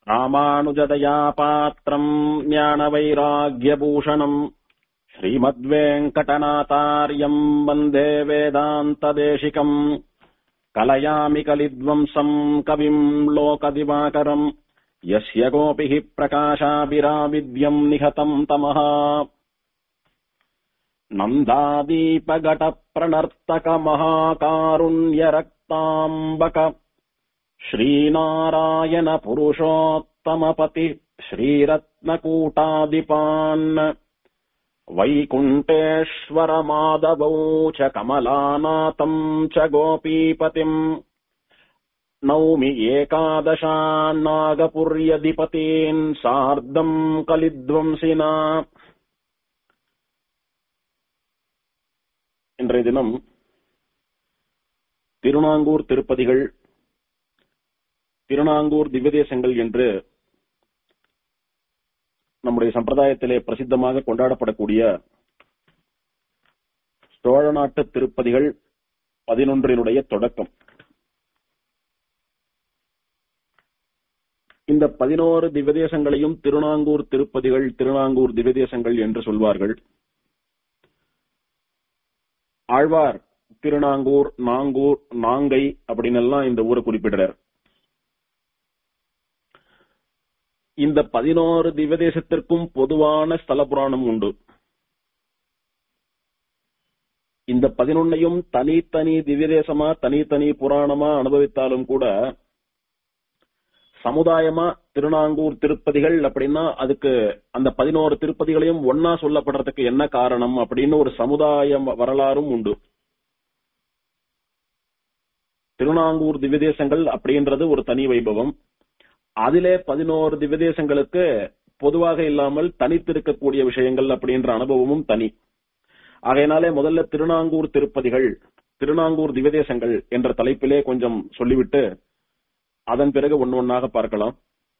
ராமானுஜதயா பாத்திரம் ஞானவைராகியபூஷணம் ஸ்ரீமத்வேங்கடநாதாரியம் வந்தே வேதாந்ததேசிகம் கலயாமி கலித்வம்சம் கவிம் லோகதிவாகரம் யஸ்ய கோபிः பிரகாशाभिराविद्यम् निहतम् तमः नन्दादीपगटप्रणर्तकमहाकारुण्यरक्ताम्बक श्रीनारायणपुरुषोत्तमपति श्रीरत्नकूटादिपान् वैकुण्ठेश्वरमाधवौ च कमलानाथम् च गोपीपतिम् नौमि एकादशान्नागपुर्यधिपतीन् सार्धम् कलिध्वंसिना இன்றைய தினம் திருநாங்கூர் திருப்பதிகள் திருநாங்கூர் திவ்யதேசங்கள் என்று நம்முடைய சம்பிரதாயத்திலே பிரசித்தமாக கொண்டாடப்படக்கூடிய சோழ நாட்டு திருப்பதிகள் பதினொன்றினுடைய தொடக்கம் இந்த பதினோரு திவ்யதேசங்களையும் திருநாங்கூர் திருப்பதிகள் திருநாங்கூர் திவ்யதேசங்கள் என்று சொல்வார்கள் ஆழ்வார் திருநாங்கூர் நாங்கூர் நாங்கை அப்படின்னு எல்லாம் இந்த ஊரை குறிப்பிடுறார் இந்த பதினோரு திவ்யதேசத்திற்கும் பொதுவான ஸ்தல புராணம் உண்டு இந்த பதினொன்னையும் தனித்தனி திவ்யதேசமா தனித்தனி புராணமா அனுபவித்தாலும் கூட சமுதாயமா திருநாங்கூர் திருப்பதிகள் அப்படின்னா அதுக்கு அந்த பதினோரு திருப்பதிகளையும் ஒன்னா சொல்லப்படுறதுக்கு என்ன காரணம் அப்படின்னு ஒரு சமுதாய வரலாறும் உண்டு திருநாங்கூர் திவ்யதேசங்கள் அப்படின்றது ஒரு தனி வைபவம் அதிலே பதினோரு திவ்யதேசங்களுக்கு பொதுவாக இல்லாமல் தனித்திருக்கக்கூடிய விஷயங்கள் அப்படின்ற அனுபவமும் தனி ஆகையினாலே முதல்ல திருநாங்கூர் திருப்பதிகள் திருநாங்கூர் திவ்யதேசங்கள் என்ற தலைப்பிலே கொஞ்சம் சொல்லிவிட்டு அதன் பிறகு ஒன்னு ஒன்னாக பார்க்கலாம்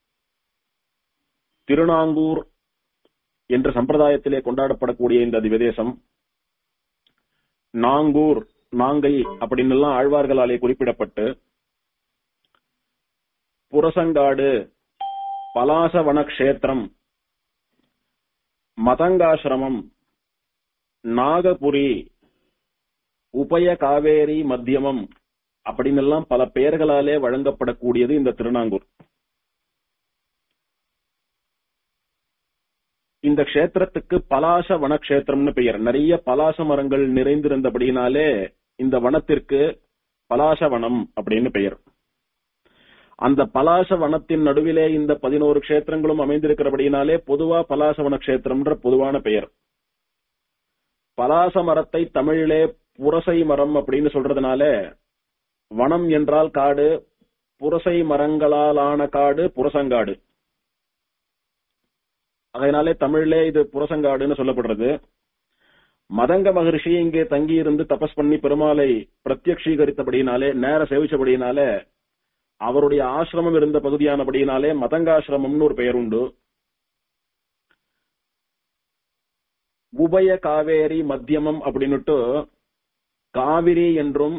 திருநாங்கூர் என்ற சம்பிரதாயத்திலே கொண்டாடப்படக்கூடிய இந்த திவதேசம் நாங்கூர் நாங்கை அப்படின்னு எல்லாம் ஆழ்வார்களாலே குறிப்பிடப்பட்டு புரசங்காடு பலாசவன கஷேத்திரம் மதங்காசிரமம் நாகபுரி உபய காவேரி மத்தியமம் அப்படின்னு எல்லாம் பல பெயர்களாலே வழங்கப்படக்கூடியது இந்த திருநாங்கூர் இந்த கஷேத்திரத்துக்கு பலாச வனக்ஷேத்திரம்னு பெயர் நிறைய பலாச மரங்கள் நிறைந்திருந்தபடினாலே இந்த வனத்திற்கு பலாச வனம் அப்படின்னு பெயர் அந்த பலாச வனத்தின் நடுவிலே இந்த பதினோரு கஷேத்திரங்களும் அமைந்திருக்கிறபடினாலே பொதுவா பலாச வன கஷேத்திரம்ன்ற பொதுவான பெயர் பலாச மரத்தை தமிழிலே புரசை மரம் அப்படின்னு சொல்றதுனால வனம் என்றால் காடு புரசை மரங்களாலான காடு புரசங்காடு அதனாலே தமிழ்லே இது புரசங்காடுன்னு சொல்லப்படுறது மதங்க மகர்ஷி இங்கே தங்கி இருந்து தபஸ் பண்ணி பெருமாளை பிரத்யக்ஷீகரித்தபடினாலே நேர சேவிச்சபடினாலே அவருடைய ஆசிரமம் இருந்த பகுதியானபடினாலே மதங்காசிரமம்னு ஒரு பெயர் உண்டு உபய காவேரி மத்தியமம் அப்படின்னுட்டு காவிரி என்றும்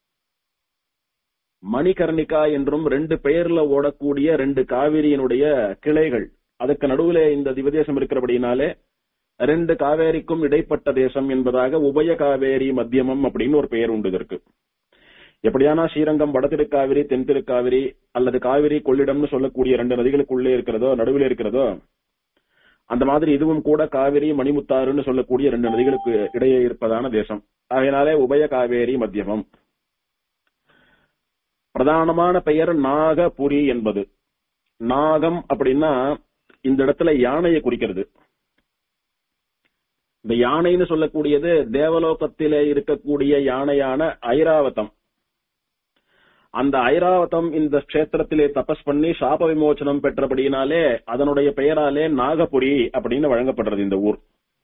மணிகர்ணிகா என்றும் ரெண்டு பெயர்ல ஓடக்கூடிய ரெண்டு காவிரியினுடைய கிளைகள் அதுக்கு நடுவுல இந்த திவதேசம் இருக்கிறபடினாலே ரெண்டு காவேரிக்கும் இடைப்பட்ட தேசம் என்பதாக உபய காவேரி மத்தியமம் அப்படின்னு ஒரு பெயர் உண்டு இதற்கு எப்படியானா ஸ்ரீரங்கம் வடதிருக்காவிரி தென் திருக்காவிரி அல்லது காவிரி கொள்ளிடம்னு சொல்லக்கூடிய ரெண்டு நதிகளுக்குள்ளே இருக்கிறதோ நடுவில் இருக்கிறதோ அந்த மாதிரி இதுவும் கூட காவிரி மணிமுத்தாறுன்னு சொல்லக்கூடிய ரெண்டு நதிகளுக்கு இடையே இருப்பதான தேசம் ஆகையினாலே உபய காவேரி மத்தியமம் பிரதானமான பெயர் நாகபுரி என்பது நாகம் அப்படின்னா இந்த இடத்துல யானையை குறிக்கிறது இந்த யானைன்னு சொல்லக்கூடியது தேவலோகத்திலே இருக்கக்கூடிய யானையான ஐராவதம் அந்த ஐராவதம் இந்த கஷேத்திரத்திலே தபஸ் பண்ணி சாப விமோச்சனம் பெற்றபடியினாலே அதனுடைய பெயராலே நாகபுரி அப்படின்னு வழங்கப்படுறது இந்த ஊர்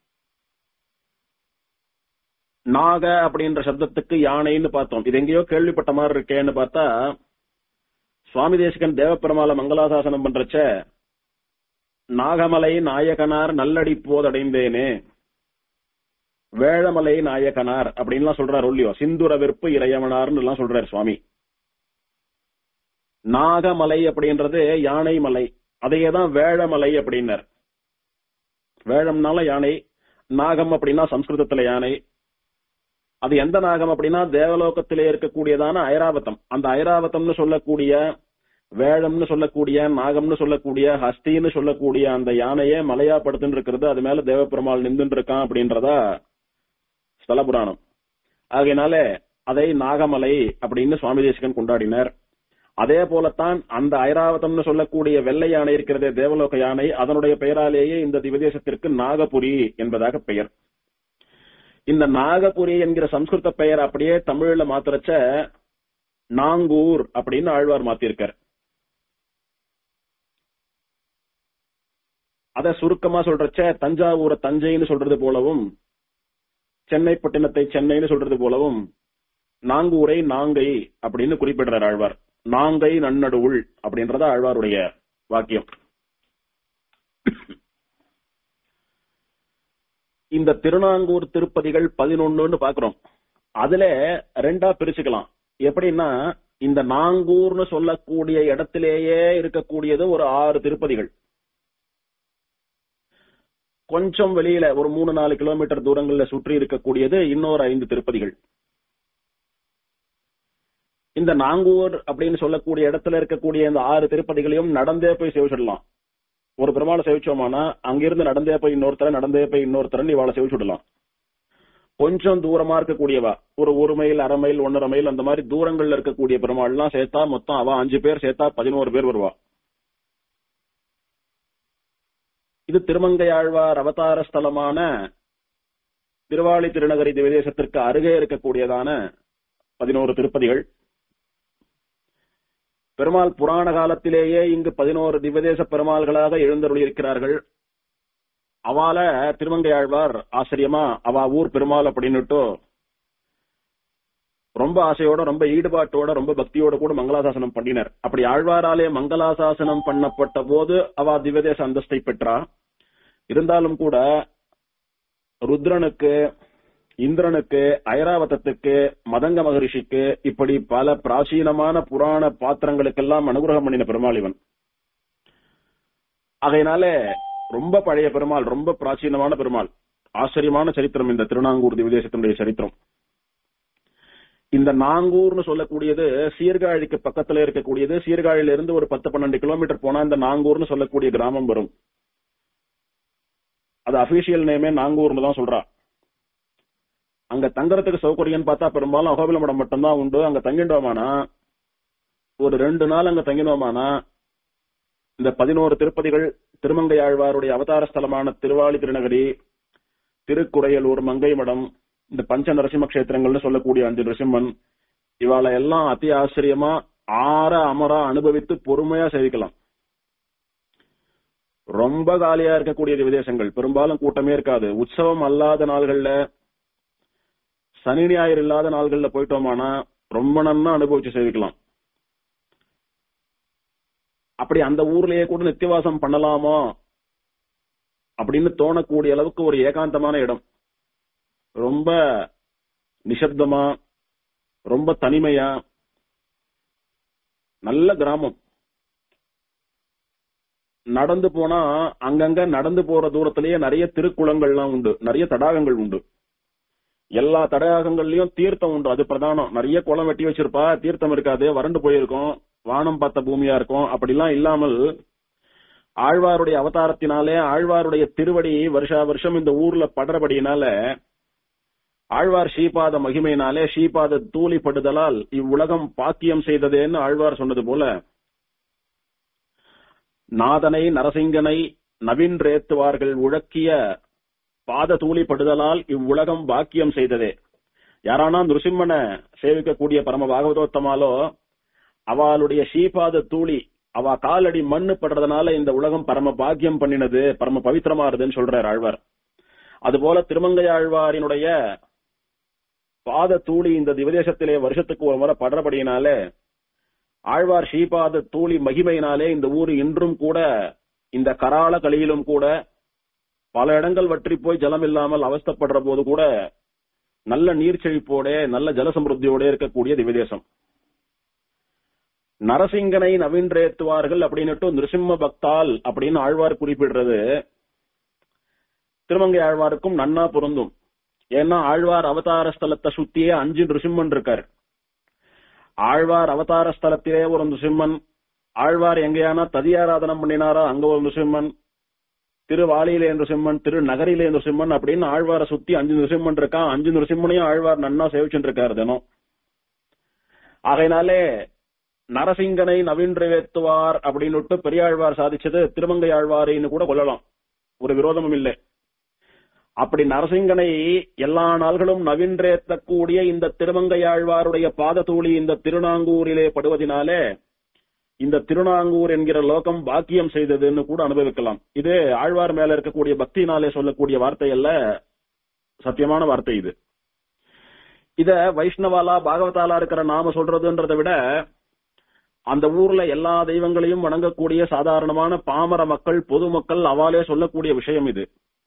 நாக அப்படின்ற சப்தத்துக்கு யானைன்னு பார்த்தோம் இது எங்கேயோ கேள்விப்பட்ட மாதிரி இருக்கேன்னு பார்த்தா சுவாமி தேசிகன் தேவப்பெருமாள மங்களாசாசனம் பண்றச்ச நாகமலை நாயகனார் நல்லடி போதடைந்தேனே வேழமலை நாயகனார் அப்படின்லாம் சொல்றாரு ஒல்லியோ சிந்துர வெறுப்பு இறையவனார்னு எல்லாம் சொல்றாரு சுவாமி நாகமலை அப்படின்றது யானை மலை அதையே தான் வேழமலை அப்படின்னர் வேழம்னால யானை நாகம் அப்படின்னா சம்ஸ்கிருதத்துல யானை அது எந்த நாகம் அப்படின்னா தேவலோகத்திலே இருக்கக்கூடியதான ஐராவதம் அந்த ஐராவதம்னு சொல்லக்கூடிய வேழம்னு சொல்லக்கூடிய நாகம்னு சொல்லக்கூடிய ஹஸ்தின்னு சொல்லக்கூடிய அந்த யானையே மலையா படுத்துன்னு இருக்கிறது அது மேல தேவப்பெருமாள் நின்றுட்டு இருக்கான் அப்படின்றதா ஸ்தல புராணம் ஆகையினால அதை நாகமலை அப்படின்னு சுவாமி தேசிகன் கொண்டாடினர் அதே போலத்தான் அந்த ஐராவதம்னு சொல்லக்கூடிய வெள்ளை யானை இருக்கிறதே தேவலோக யானை அதனுடைய பெயராலேயே இந்த திவதேசத்திற்கு நாகபுரி என்பதாக பெயர் இந்த நாகபுரி என்கிற சம்ஸ்கிருத பெயர் அப்படியே தமிழ்ல மாத்திரச்ச நாங்கூர் அப்படின்னு ஆழ்வார் மாத்திருக்கார் அத சுருக்கமா சொல்றச்ச தஞ்சாவூரை தஞ்சைன்னு சொல்றது போலவும் சென்னை பட்டினத்தை சென்னைன்னு சொல்றது போலவும் நாங்கூரை நாங்கை அப்படின்னு குறிப்பிடுறார் ஆழ்வார் நாங்கை நன்னடுவுள் அப்படின்றத ஆழ்வாருடைய வாக்கியம் இந்த திருநாங்கூர் திருப்பதிகள் பதினொன்னுன்னு பாக்குறோம் அதுல ரெண்டா பிரிச்சுக்கலாம் எப்படின்னா இந்த நாங்கூர்னு சொல்லக்கூடிய இடத்திலேயே இருக்கக்கூடியது ஒரு ஆறு திருப்பதிகள் கொஞ்சம் வெளியில ஒரு மூணு நாலு கிலோமீட்டர் தூரங்கள்ல சுற்றி இருக்கக்கூடியது இன்னொரு ஐந்து திருப்பதிகள் இந்த நாங்கூர் அப்படின்னு சொல்லக்கூடிய இடத்துல இருக்கக்கூடிய இந்த ஆறு திருப்பதிகளையும் நடந்தே போய் சேவிச்சிடலாம் ஒரு பெருமாளை சேவிச்சோமானா அங்கிருந்து நடந்தே போய் இன்னொருத்தர நடந்தே போய் இன்னொருத்தரன் இவாளை சேவிச்சுடலாம் கொஞ்சம் தூரமா இருக்கக்கூடியவா ஒரு ஒரு மைல் அரை மைல் ஒன்னரை மைல் அந்த மாதிரி தூரங்கள்ல இருக்கக்கூடிய பெருமாள்லாம் சேர்த்தா மொத்தம் அவ அஞ்சு பேர் சேர்த்தா பதினோரு பேர் வருவா இது திருமங்கையாழ்வார் அவதார ஸ்தலமான திருவாளி திருநகரி திவதேசத்திற்கு அருகே இருக்கக்கூடியதான பதினோரு திருப்பதிகள் பெருமாள் புராண காலத்திலேயே இங்கு பதினோரு திவதேச பெருமாள்களாக எழுந்தருளியிருக்கிறார்கள் அவால திருமங்கையாழ்வார் ஆச்சரியமா அவ ஊர் பெருமாள் அப்படின்னுட்டு ரொம்ப ஆசையோட ரொம்ப ஈடுபாட்டோட ரொம்ப பக்தியோட கூட மங்களாசாசனம் பண்ணினர் அப்படி ஆழ்வாராலே மங்களாசாசனம் பண்ணப்பட்ட போது அவ திவதேச அந்தஸ்தை பெற்றா இருந்தாலும் கூட ருத்ரனுக்கு இந்திரனுக்கு ஐராவதத்துக்கு மதங்க மகரிஷிக்கு இப்படி பல பிராச்சீனமான புராண பாத்திரங்களுக்கெல்லாம் அனுகிரகம் பண்ணின பெருமாள் இவன் அதனால ரொம்ப பழைய பெருமாள் ரொம்ப பிராச்சீனமான பெருமாள் ஆச்சரியமான சரித்திரம் இந்த திருநாங்கூர் திவதேசத்தினுடைய சரித்திரம் இந்த நாங்கூர்னு சொல்லக்கூடியது சீர்காழிக்கு பக்கத்துல இருக்கக்கூடியது சீர்காழியில இருந்து ஒரு பத்து பன்னெண்டு கிலோமீட்டர் போனா இந்த நாங்கூர்னு சொல்லக்கூடிய கிராமம் வரும் அது அபிஷியல் நேமே நாங்கூர்னு தான் சொல்றா அங்க தங்கறதுக்கு சௌகரியம்னு பார்த்தா பெரும்பாலும் அகோபிலமடம் மட்டும்தான் உண்டு அங்க தங்கிட்டோமானா ஒரு ரெண்டு நாள் அங்க தங்கினோமானா இந்த பதினோரு திருப்பதிகள் திருமங்கை ஆழ்வாருடைய அவதார ஸ்தலமான திருவாளி திருநகரி திருக்குறையலூர் மங்கை மடம் இந்த பஞ்ச நரசிம்ம கஷேத்திரங்கள்னு சொல்லக்கூடிய அஞ்சு நரசிம்மன் இவாளை எல்லாம் அதி ஆச்சரியமா ஆற அமரா அனுபவித்து பொறுமையா சேவிக்கலாம் ரொம்ப காலியா இருக்கக்கூடிய விதேசங்கள் பெரும்பாலும் கூட்டமே இருக்காது உற்சவம் அல்லாத நாள்கள்ல சனி ஞாயிறு இல்லாத நாள்கள்ல போயிட்டோமானா ரொம்ப நன்னா அனுபவிச்சு சேவிக்கலாம் அப்படி அந்த ஊர்லயே கூட நித்தியவாசம் பண்ணலாமோ அப்படின்னு தோணக்கூடிய அளவுக்கு ஒரு ஏகாந்தமான இடம் ரொம்ப நிசப்தமா ரொம்ப தனிமையா நல்ல கிராமம் நடந்து போனா அங்கங்க நடந்து போற தூரத்திலேயே நிறைய திருக்குளங்கள்லாம் உண்டு நிறைய தடாகங்கள் உண்டு எல்லா தடாகங்கள்லயும் தீர்த்தம் உண்டு அது பிரதானம் நிறைய குளம் வெட்டி வச்சிருப்பா தீர்த்தம் இருக்காது வறண்டு போயிருக்கும் வானம் பார்த்த பூமியா இருக்கும் அப்படிலாம் இல்லாமல் ஆழ்வாருடைய அவதாரத்தினாலே ஆழ்வாருடைய திருவடி வருஷா வருஷம் இந்த ஊர்ல படுறபடியினால ஆழ்வார் ஸ்ரீபாத மகிமையினாலே ஸ்ரீபாத தூளிப்படுதலால் இவ்வுலகம் பாக்கியம் செய்ததேன்னு ஆழ்வார் சொன்னது போல நாதனை நரசிங்கனை நவீன்றேத்துவார்கள் உழக்கிய பாத தூளிப்படுதலால் இவ்வுலகம் பாக்கியம் செய்ததே யாரானா நிருசிம்மனை சேவிக்கக்கூடிய பரம பாகவதோத்தமாலோ அவளுடைய ஸ்ரீபாத தூளி அவ காலடி மண்ணு படுறதுனால இந்த உலகம் பரம பாக்கியம் பண்ணினது பரம பவித்திரமாறுதுன்னு சொல்றார் ஆழ்வார் அதுபோல திருமங்கை ஆழ்வாரினுடைய பாத தூளி இந்த திவதேசத்திலே வருஷத்துக்கு ஒரு முறை படுறபடியினாலே ஆழ்வார் ஸ்ரீபாத தூளி மகிமையினாலே இந்த ஊர் இன்றும் கூட இந்த கராள கலியிலும் கூட பல இடங்கள் வற்றி போய் ஜலம் இல்லாமல் அவஸ்தப்படுற போது கூட நல்ல நீர் செழிப்போட நல்ல ஜலசமிருத்தியோட இருக்கக்கூடிய திவதேசம் நரசிங்கனை நவீன்றேத்துவார்கள் அப்படின்னுட்டு நிருசிம்ம பக்தால் அப்படின்னு ஆழ்வார் குறிப்பிடுறது திருமங்கை ஆழ்வாருக்கும் நன்னா பொருந்தும் ஏன்னா ஆழ்வார் அவதார ஸ்தலத்தை சுத்தியே அஞ்சு நிருசிம்மன் இருக்கார் ஆழ்வார் அவதார ஸ்தலத்திலே ஒரு நிருசிம்மன் ஆழ்வார் எங்கேயானா ததியாராதனம் பண்ணினாரோ அங்க ஒரு நிருசிம்மன் திருவாலியிலே நிருசிம்மன் திரு நகரிலே நிருசிம்மன் அப்படின்னு ஆழ்வாரை சுத்தி அஞ்சு நிருசிம்மன் இருக்கான் அஞ்சு நிருசிம்மனையும் ஆழ்வார் நன்னா சேவிச்சுட்டு இருக்காரு தினம் ஆகையினாலே நரசிங்கனை நவீன்றவேத்துவார் அப்படின்னுட்டு பெரியாழ்வார் சாதிச்சது திருமங்கை ஆழ்வாரின்னு கூட கொள்ளலாம் ஒரு விரோதமும் இல்லை அப்படி நரசிங்கனை எல்லா நாள்களும் நவீன்றேத்தக்கூடிய இந்த திருமங்கையாழ்வாருடைய பாததூளி இந்த திருநாங்கூரிலே படுவதினாலே இந்த திருநாங்கூர் என்கிற லோகம் பாக்கியம் செய்ததுன்னு கூட அனுபவிக்கலாம் இது ஆழ்வார் மேல இருக்கக்கூடிய பக்தினாலே சொல்லக்கூடிய வார்த்தை அல்ல சத்தியமான வார்த்தை இது இத வைஷ்ணவாலா பாகவதாலா இருக்கிற நாம சொல்றதுன்றதை விட அந்த ஊர்ல எல்லா தெய்வங்களையும் வணங்கக்கூடிய சாதாரணமான பாமர மக்கள் பொதுமக்கள் அவாலே சொல்லக்கூடிய விஷயம் இது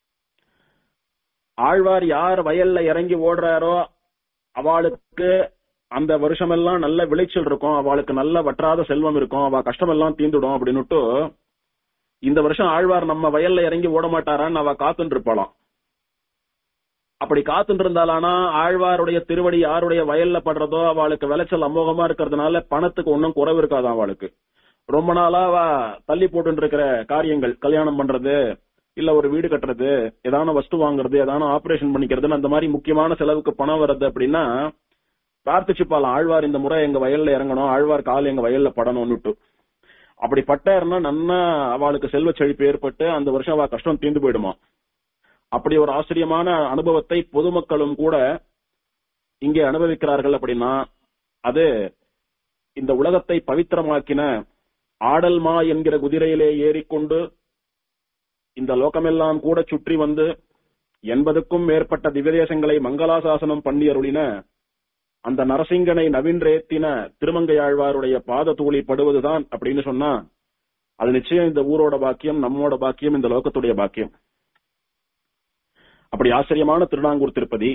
ஆழ்வார் யார் வயல்ல இறங்கி ஓடுறாரோ அவளுக்கு அந்த வருஷமெல்லாம் நல்ல விளைச்சல் இருக்கும் அவளுக்கு நல்ல வற்றாத செல்வம் இருக்கும் அவ கஷ்டமெல்லாம் தீந்துடும் அப்படின்னுட்டு இந்த வருஷம் ஆழ்வார் நம்ம வயல்ல இறங்கி ஓட மாட்டாரான்னு அவ காத்துட்டு இருப்பாளாம் அப்படி காத்துட்டு இருந்தாலானா ஆழ்வாருடைய திருவடி யாருடைய வயல்ல படுறதோ அவளுக்கு விளைச்சல் அமோகமா இருக்கிறதுனால பணத்துக்கு ஒன்னும் குறைவு இருக்காது அவளுக்கு ரொம்ப நாளா அவ தள்ளி போட்டு இருக்கிற காரியங்கள் கல்யாணம் பண்றது இல்ல ஒரு வீடு கட்டுறது ஏதான வஸ்து வாங்குறது ஏதான ஆபரேஷன் பண்ணிக்கிறதுன்னு அந்த மாதிரி முக்கியமான செலவுக்கு பணம் வருது அப்படின்னா பிரார்த்திச்சுப்பாலாம் ஆழ்வார் இந்த முறை எங்க வயல்ல இறங்கணும் ஆழ்வார் கால் எங்க வயல்ல படணும்னுட்டு அப்படி பட்டாருன்னா நன்னா அவளுக்கு செல்வ செழிப்பு ஏற்பட்டு அந்த வருஷம் அவ கஷ்டம் தீர்ந்து போயிடுமா அப்படி ஒரு ஆச்சரியமான அனுபவத்தை பொதுமக்களும் கூட இங்கே அனுபவிக்கிறார்கள் அப்படின்னா அது இந்த உலகத்தை பவித்திரமாக்கின ஆடல்மா என்கிற குதிரையிலே ஏறிக்கொண்டு இந்த லோகமெல்லாம் கூட சுற்றி வந்து எண்பதுக்கும் மேற்பட்ட திவ்யதேசங்களை மங்களாசாசனம் பண்ணி அருளின அந்த நரசிங்கனை நவீன்றேத்தின திருமங்கையாழ்வாருடைய பாத தூளி படுவதுதான் அப்படின்னு சொன்னா அது நிச்சயம் இந்த ஊரோட பாக்கியம் நம்மோட பாக்கியம் இந்த லோகத்துடைய பாக்கியம் அப்படி ஆச்சரியமான திருநாங்கூர் திருப்பதி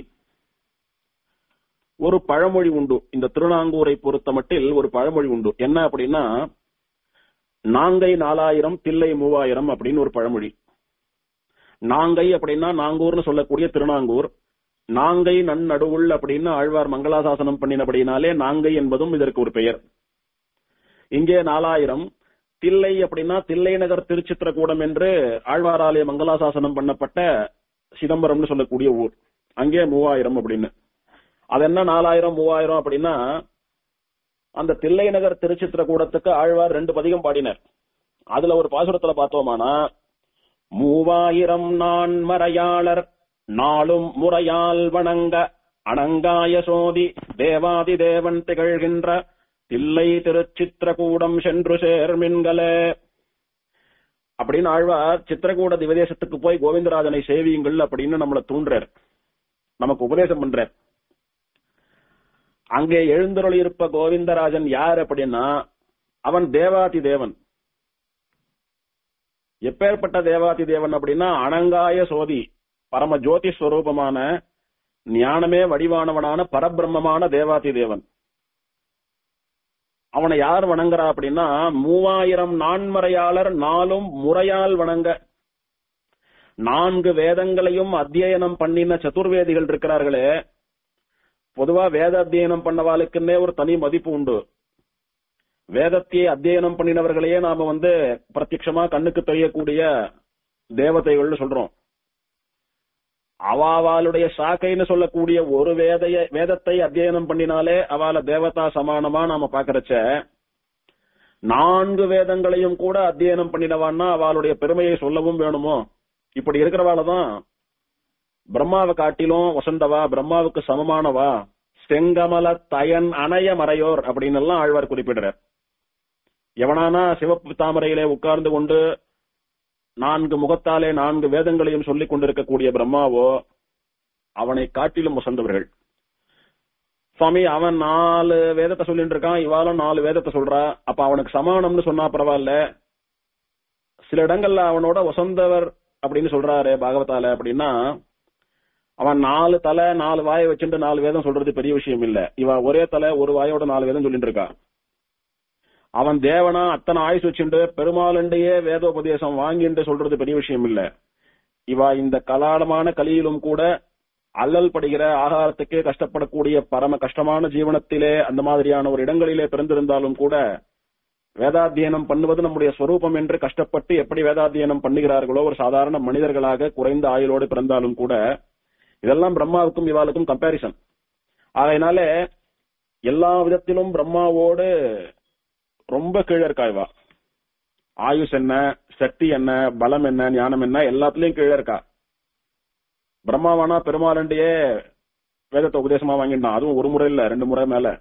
ஒரு பழமொழி உண்டு இந்த திருநாங்கூரை பொறுத்த மட்டில் ஒரு பழமொழி உண்டு என்ன அப்படின்னா நாங்கை நாலாயிரம் தில்லை மூவாயிரம் அப்படின்னு ஒரு பழமொழி நாங்கை அப்படின்னா நாங்கூர்னு சொல்லக்கூடிய திருநாங்கூர் நாங்கை நன்னடுவுள் அப்படின்னு ஆழ்வார் மங்களாசாசனம் பண்ணினபடினாலே நாங்கை என்பதும் இதற்கு ஒரு பெயர் இங்கே நாலாயிரம் தில்லை அப்படின்னா தில்லை நகர் திருச்சித்திரக்கூடம் என்று ஆழ்வாராலய மங்களாசாசனம் பண்ணப்பட்ட சிதம்பரம்னு சொல்லக்கூடிய ஊர் அங்கே மூவாயிரம் அப்படின்னு அது என்ன நாலாயிரம் மூவாயிரம் அப்படின்னா அந்த தில்லை நகர் திருச்சித்திரக்கூடத்துக்கு ஆழ்வார் ரெண்டு பதிகம் பாடினர் அதுல ஒரு பாசுரத்துல பார்த்தோமானா மூவாயிரம் நான் மறையாளர் நாளும் முறையால் வணங்க அணங்காய சோதி தேவாதி தேவன் திகழ்கின்ற தில்லை திருச்சித்திரகூடம் சென்று சேர்மின்களே அப்படின்னு ஆழ்வார் சித்திரகூட திவதேசத்துக்கு போய் கோவிந்தராஜனை சேவியுங்கள் அப்படின்னு நம்மள தூண்டுறார் நமக்கு உபதேசம் பண்றார் அங்கே எழுந்தருளி இருப்ப கோவிந்தராஜன் யார் அப்படின்னா அவன் தேவாதி தேவன் எப்பேற்பட்ட தேவாதி தேவன் அப்படின்னா அனங்காய சோதி பரம ஜோதி ஸ்வரூபமான ஞானமே வடிவானவனான பரபிரம்மமான தேவாதி தேவன் அவனை யார் வணங்குறா அப்படின்னா மூவாயிரம் நான்மறையாளர் நாளும் முறையால் வணங்க நான்கு வேதங்களையும் அத்தியனம் பண்ணின சதுர்வேதிகள் இருக்கிறார்களே பொதுவா வேத அத்தியனம் பண்ணவாளுக்குன்னே ஒரு தனி மதிப்பு உண்டு வேதத்தை அத்தியனம் பண்ணினவர்களையே நாம வந்து பிரத்யட்சமா கண்ணுக்கு தெரியக்கூடிய தேவதைகள்னு சொல்றோம் அவாவாளுடைய சாக்கைன்னு சொல்லக்கூடிய ஒரு வேதைய வேதத்தை அத்தியனம் பண்ணினாலே அவள தேவதா சமானமா நாம பாக்குறச்ச நான்கு வேதங்களையும் கூட அத்தியனம் பண்ணினவான்னா அவளுடைய பெருமையை சொல்லவும் வேணுமோ இப்படி இருக்கிறவாள தான் பிரம்மாவை காட்டிலும் வசந்தவா பிரம்மாவுக்கு சமமானவா செங்கமல தயன் அணைய மறையோர் அப்படின்னு எல்லாம் ஆழ்வார் குறிப்பிடுறார் எவனானா சிவப்பு தாமரையிலே உட்கார்ந்து கொண்டு நான்கு முகத்தாலே நான்கு வேதங்களையும் சொல்லிக் கொண்டிருக்கக்கூடிய பிரம்மாவோ அவனை காட்டிலும் வசந்தவர்கள் சுவாமி அவன் நாலு வேதத்தை சொல்லிட்டு இருக்கான் இவாலும் நாலு வேதத்தை சொல்றா அப்ப அவனுக்கு சமானம்னு சொன்னா பரவாயில்ல சில இடங்கள்ல அவனோட வசந்தவர் அப்படின்னு சொல்றாரு பாகவதால அப்படின்னா அவன் நாலு தலை நாலு வாயை வச்சுட்டு நாலு வேதம் சொல்றது பெரிய விஷயம் இல்ல இவ ஒரே தலை ஒரு வாயோட நாலு வேதம் சொல்லிட்டு இருக்கா அவன் தேவனா அத்தனை ஆயுசு வச்சுண்டு பெருமாளுண்டையே வேதோபதேசம் வாங்கிண்டு சொல்றது பெரிய விஷயம் இல்ல இவா இந்த கலாலமான கலியிலும் கூட அல்லல் படுகிற ஆகாரத்துக்கே கஷ்டப்படக்கூடிய பரம கஷ்டமான ஜீவனத்திலே அந்த மாதிரியான ஒரு இடங்களிலே பிறந்திருந்தாலும் கூட வேதாத்தியனம் பண்ணுவது நம்முடைய ஸ்வரூபம் என்று கஷ்டப்பட்டு எப்படி வேதாத்தியனம் பண்ணுகிறார்களோ ஒரு சாதாரண மனிதர்களாக குறைந்த ஆயுளோடு பிறந்தாலும் கூட இதெல்லாம் பிரம்மாவுக்கும் இவாளுக்கும் கம்பாரிசன் ஆகையினால எல்லா விதத்திலும் பிரம்மாவோடு ரொம்ப கீழே இருக்கா இவா ஆயுஷ் என்ன சக்தி என்ன பலம் என்ன ஞானம் என்ன எல்லாத்துலயும் கீழே இருக்கா பிரம்மாவானா பெருமாளண்டையே வேதத்தை உபதேசமா வாங்கிட்டான் அதுவும் ஒரு முறை இல்ல ரெண்டு முறை மேல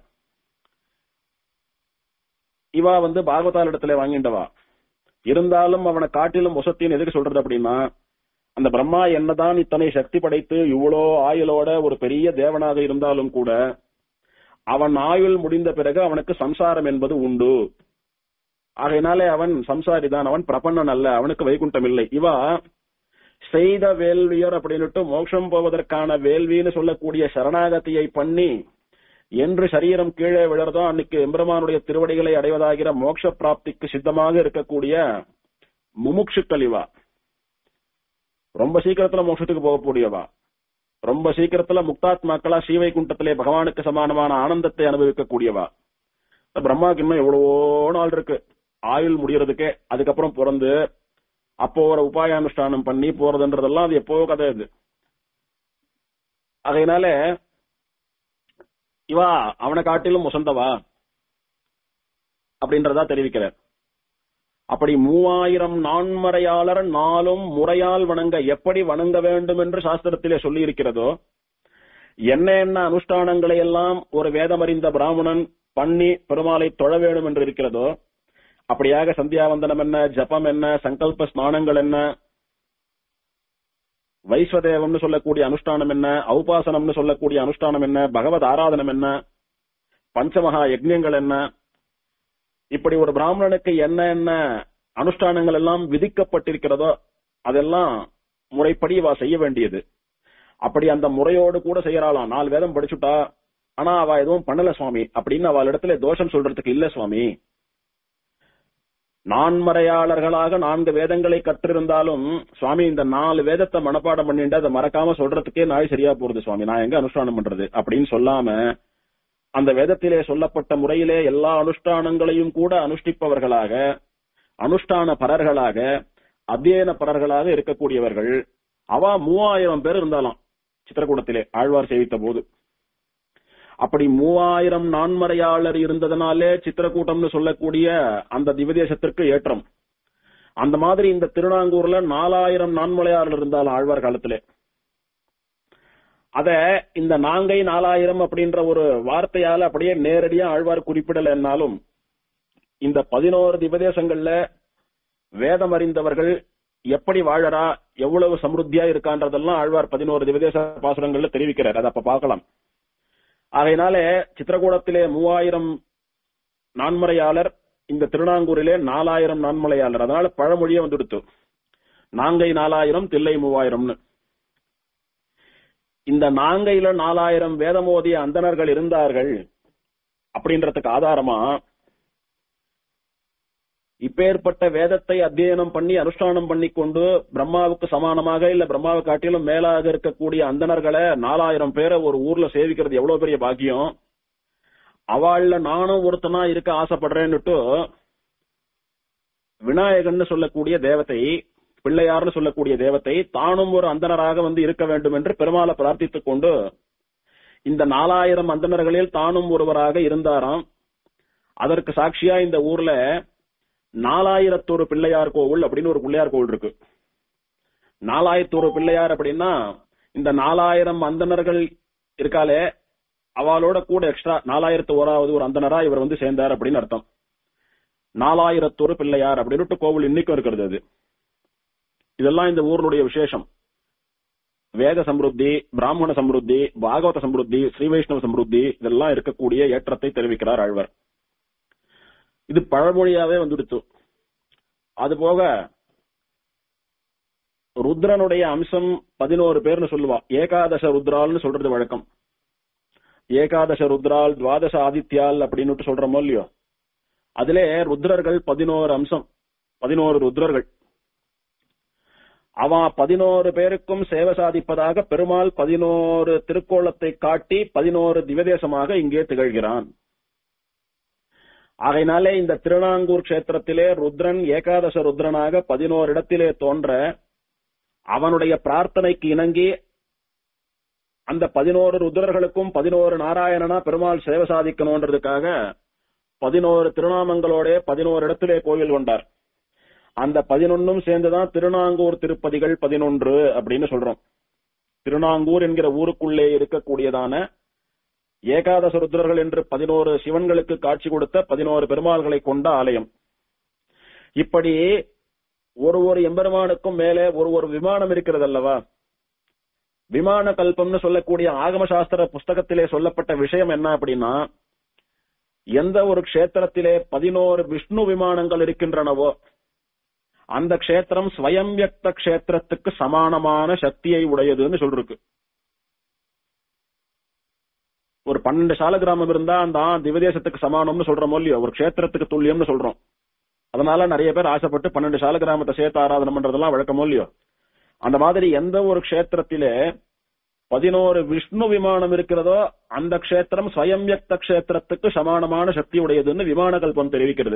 இவா வந்து பாகவதால் இடத்துல வாங்கிண்டவா இருந்தாலும் அவனை காட்டிலும் வசத்தின்னு எதுக்கு சொல்றது அப்படின்னா அந்த பிரம்மா என்னதான் இத்தனை சக்தி படைத்து இவ்வளோ ஆயுளோட ஒரு பெரிய தேவனாக இருந்தாலும் கூட அவன் ஆயுள் முடிந்த பிறகு அவனுக்கு சம்சாரம் என்பது உண்டு ஆகையினாலே அவன் சம்சாரிதான் அவன் பிரபன்னன் அல்ல அவனுக்கு வைகுண்டம் இல்லை இவா செய்த வேள்வியர் அப்படின்னுட்டு மோட்சம் போவதற்கான வேள்வின்னு சொல்லக்கூடிய சரணாகதியை பண்ணி என்று சரீரம் கீழே விழறதோ அன்னைக்கு எம்பெருமானுடைய திருவடிகளை அடைவதாகிற மோட்ச பிராப்திக்கு சித்தமாக இருக்கக்கூடிய முமுட்சுக்கள் இவா ரொம்ப சீக்கிரத்துல மோட்சத்துக்கு போகக்கூடியவா ரொம்ப சீக்கிரத்துல முக்தாத்மாக்களா ஸ்ரீவைகுண்டத்திலே பகவானுக்கு சமானமான ஆனந்தத்தை அனுபவிக்கக்கூடியவா பிரம்மாவுக்கு இன்னும் எவ்வளவோ நாள் இருக்கு ஆயுள் முடியறதுக்கே அதுக்கப்புறம் பிறந்து அப்போ ஒரு உபாயானுஷ்டானம் பண்ணி போறதுன்றதெல்லாம் அது எப்போ கதை இது அதனால இவா அவனை காட்டிலும் முசந்தவா அப்படின்றதா தெரிவிக்கிறார் அப்படி மூவாயிரம் நான்மறையாளர் நாளும் முறையால் வணங்க எப்படி வணங்க வேண்டும் என்று சாஸ்திரத்திலே சொல்லி இருக்கிறதோ என்ன என்ன அனுஷ்டானங்களை எல்லாம் ஒரு வேதமறிந்த பிராமணன் பண்ணி பெருமாளை தொழ வேண்டும் என்று இருக்கிறதோ அப்படியாக சந்தியாவந்தனம் என்ன ஜபம் என்ன சங்கல்ப ஸ்நானங்கள் என்ன வைஸ்வதேவம்னு சொல்லக்கூடிய அனுஷ்டானம் என்ன ஔபாசனம்னு சொல்லக்கூடிய அனுஷ்டானம் என்ன பகவத் ஆராதனம் என்ன பஞ்சமகா யஜ்யங்கள் என்ன இப்படி ஒரு பிராமணனுக்கு என்ன என்ன அனுஷ்டானங்கள் எல்லாம் விதிக்கப்பட்டிருக்கிறதோ அதெல்லாம் முறைப்படி இவா செய்ய வேண்டியது அப்படி அந்த முறையோடு கூட செய்யறாளாம் நாலு வேதம் படிச்சுட்டா ஆனா அவ எதுவும் பண்ணல சுவாமி அப்படின்னு அவள் இடத்துல தோஷம் சொல்றதுக்கு இல்ல சுவாமி நான்மறையாளர்களாக நான்கு வேதங்களை கற்றிருந்தாலும் சுவாமி இந்த நாலு வேதத்தை மனப்பாடம் பண்ணிட்டு அதை மறக்காம சொல்றதுக்கே நாய் சரியா போறது சுவாமி நான் எங்க அனுஷ்டானம் பண்றது அப்படின்னு சொல்லாம அந்த வேதத்திலே சொல்லப்பட்ட முறையிலே எல்லா அனுஷ்டானங்களையும் கூட அனுஷ்டிப்பவர்களாக அனுஷ்டான பரர்களாக அத்தியன பரர்களாக இருக்கக்கூடியவர்கள் அவ மூவாயிரம் பேர் இருந்தாலாம் சித்திரக்கூடத்திலே ஆழ்வார் சேவித்த போது அப்படி மூவாயிரம் நான்மறையாளர் இருந்ததனாலே சித்திரக்கூட்டம்னு சொல்லக்கூடிய அந்த திவதேசத்திற்கு ஏற்றம் அந்த மாதிரி இந்த திருநாங்கூர்ல நாலாயிரம் நான்மலையாளர் இருந்தாலும் ஆழ்வார் காலத்திலே அத இந்த நாங்கை நாலாயிரம் அப்படின்ற ஒரு வார்த்தையால அப்படியே நேரடியா ஆழ்வார் குறிப்பிடலைன்னாலும் இந்த பதினோரு திவதேசங்கள்ல வேதம் அறிந்தவர்கள் எப்படி வாழறா எவ்வளவு சமிருத்தியா இருக்கான்றதெல்லாம் ஆழ்வார் பதினோரு திவதேச பாசுரங்கள்ல தெரிவிக்கிறார் அதை அப்ப பார்க்கலாம் ஆகையினால சித்திரகூடத்திலே மூவாயிரம் நான்மறையாளர் இந்த திருநாங்கூரிலே நாலாயிரம் நான்மலையாளர் அதனால பழமொழியே வந்துடுத்து நாங்கை நாலாயிரம் தில்லை மூவாயிரம்னு இந்த நாங்கையில நாலாயிரம் வேதமோதிய அந்தணர்கள் இருந்தார்கள் அப்படின்றதுக்கு ஆதாரமா இப்பேற்பட்ட வேதத்தை அத்தியனம் பண்ணி அனுஷ்டானம் பண்ணி கொண்டு பிரம்மாவுக்கு சமானமாக இல்ல பிரம்மாவை காட்டிலும் மேலாக இருக்கக்கூடிய அந்தணர்களை நாலாயிரம் பேரை ஒரு ஊர்ல சேவிக்கிறது எவ்வளவு பெரிய பாக்கியம் அவள்ல நானும் ஒருத்தனா இருக்க ஆசைப்படுறேன்னுட்டு விநாயகன் சொல்லக்கூடிய தேவத்தை பிள்ளையார்னு சொல்லக்கூடிய தேவத்தை தானும் ஒரு அந்தனராக வந்து இருக்க வேண்டும் என்று பெருமாளை பிரார்த்தித்துக் கொண்டு இந்த நாலாயிரம் அந்தணர்களில் தானும் ஒருவராக இருந்தாராம் அதற்கு சாட்சியா இந்த ஊர்ல நாலாயிரத்தொரு பிள்ளையார் கோவில் அப்படின்னு ஒரு பிள்ளையார் கோவில் இருக்கு நாலாயிரத்தொரு பிள்ளையார் அப்படின்னா இந்த நாலாயிரம் அந்தணர்கள் இருக்காலே அவளோட கூட எக்ஸ்ட்ரா நாலாயிரத்து ஓராவது ஒரு அந்தனரா இவர் வந்து சேர்ந்தார் அப்படின்னு அர்த்தம் நாலாயிரத்தொரு பிள்ளையார் அப்படின்னு கோவில் இன்னைக்கும் இருக்கிறது அது இதெல்லாம் இந்த ஊர்களுடைய விசேஷம் வேத சம்ருத்தி பிராமண சம்ருத்தி பாகவத சம்ருத்தி ஸ்ரீ வைஷ்ணவ சம்ருத்தி இதெல்லாம் இருக்கக்கூடிய ஏற்றத்தை தெரிவிக்கிறார் ஆழ்வர் இது பழமொழியாவே வந்துடுத்து அது போக ருத்ரனுடைய அம்சம் பதினோரு பேர்னு சொல்லுவா ஏகாதச ருத்ரால்னு சொல்றது வழக்கம் ஏகாதச ருத்ரால் துவாதச ஆதித்யால் அப்படின்னு சொல்றோமோ இல்லையோ அதிலே ருத்ரர்கள் பதினோரு அம்சம் பதினோரு ருத்ரர்கள் அவன் பதினோரு பேருக்கும் சேவை சாதிப்பதாக பெருமாள் பதினோரு திருக்கோலத்தை காட்டி பதினோரு திவதேசமாக இங்கே திகழ்கிறான் ஆகையினாலே இந்த திருநாங்கூர் கஷேத்திரத்திலே ருத்ரன் ஏகாதச ருத்ரனாக பதினோரு இடத்திலே தோன்ற அவனுடைய பிரார்த்தனைக்கு இணங்கி அந்த பதினோரு ருத்ரர்களுக்கும் பதினோரு நாராயணனா பெருமாள் சேவை சாதிக்கணும்ன்றதுக்காக பதினோரு திருநாமங்களோட பதினோரு இடத்திலே கோயில் கொண்டார் அந்த பதினொன்னும் சேர்ந்துதான் திருநாங்கூர் திருப்பதிகள் பதினொன்று அப்படின்னு சொல்றோம் திருநாங்கூர் என்கிற ஊருக்குள்ளே இருக்கக்கூடியதான ஏகாதச ருத்ரர்கள் என்று பதினோரு சிவன்களுக்கு காட்சி கொடுத்த பதினோரு பெருமாள்களை கொண்ட ஆலயம் இப்படி ஒரு ஒரு எம்பெருமானுக்கும் மேலே ஒரு ஒரு விமானம் இருக்கிறது அல்லவா விமான கல்பம்னு சொல்லக்கூடிய ஆகம சாஸ்திர புஸ்தகத்திலே சொல்லப்பட்ட விஷயம் என்ன அப்படின்னா எந்த ஒரு க்ஷேத்திரத்திலே பதினோரு விஷ்ணு விமானங்கள் இருக்கின்றனவோ அந்த க்ஷேத்திரம் ஸ்வயம் வியக்த க்ஷேத்திரத்துக்கு சமானமான சக்தியை உடையதுன்னு சொல்லிருக்கு ஒரு பன்னெண்டு சால கிராமம் இருந்தா அந்த ஆ, திவதேசத்துக்கு சமானம்னு சொல்றோமோ இல்லையோ ஒரு க்ஷேத்திரத்துக்கு துல்லியம்னு சொல்றோம் அதனால நிறைய பேர் ஆசைப்பட்டு பன்னெண்டு சால கிராமத்தை சேர்த்து ஆராதனை பண்றதெல்லாம் வழக்கமோ இல்லையோ அந்த மாதிரி எந்த ஒரு க்ஷேத்திரத்திலே பதினோரு விஷ்ணு விமானம் இருக்கிறதோ அந்த க்ஷேத்திரம் ஸ்வயம் வியக்த க்ஷேத்திரத்துக்கு சமானமான சக்தி உடையதுன்னு விமான கல்பம் தெரிவிக்கிறது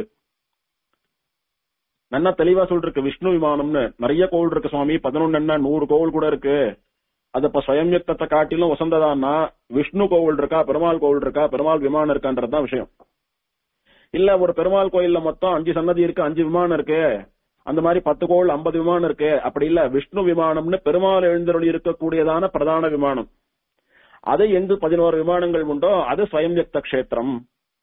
நல்லா தெளிவா சொல்லிருக்கு விஷ்ணு விமானம்னு நிறைய கோவில் இருக்கு சுவாமி பதினொன்னு என்ன நூறு கோவில் கூட இருக்கு அது இப்ப ஸ்வயம்யுக்தத்தை காட்டிலும் வசந்ததான்னா விஷ்ணு கோவில் இருக்கா பெருமாள் கோவில் இருக்கா பெருமாள் விமானம் இருக்கான்றதுதான் விஷயம் இல்ல ஒரு பெருமாள் கோயில்ல மொத்தம் அஞ்சு சன்னதி இருக்கு அஞ்சு விமானம் இருக்கு அந்த மாதிரி பத்து கோவில் ஐம்பது விமானம் இருக்கு அப்படி இல்ல விஷ்ணு விமானம்னு பெருமாள் எழுந்தருளி இருக்கக்கூடியதான பிரதான விமானம் அது எங்கு பதினோரு விமானங்கள் உண்டோ அது ஸ்வயம்யுக்த க்ஷேத்திரம்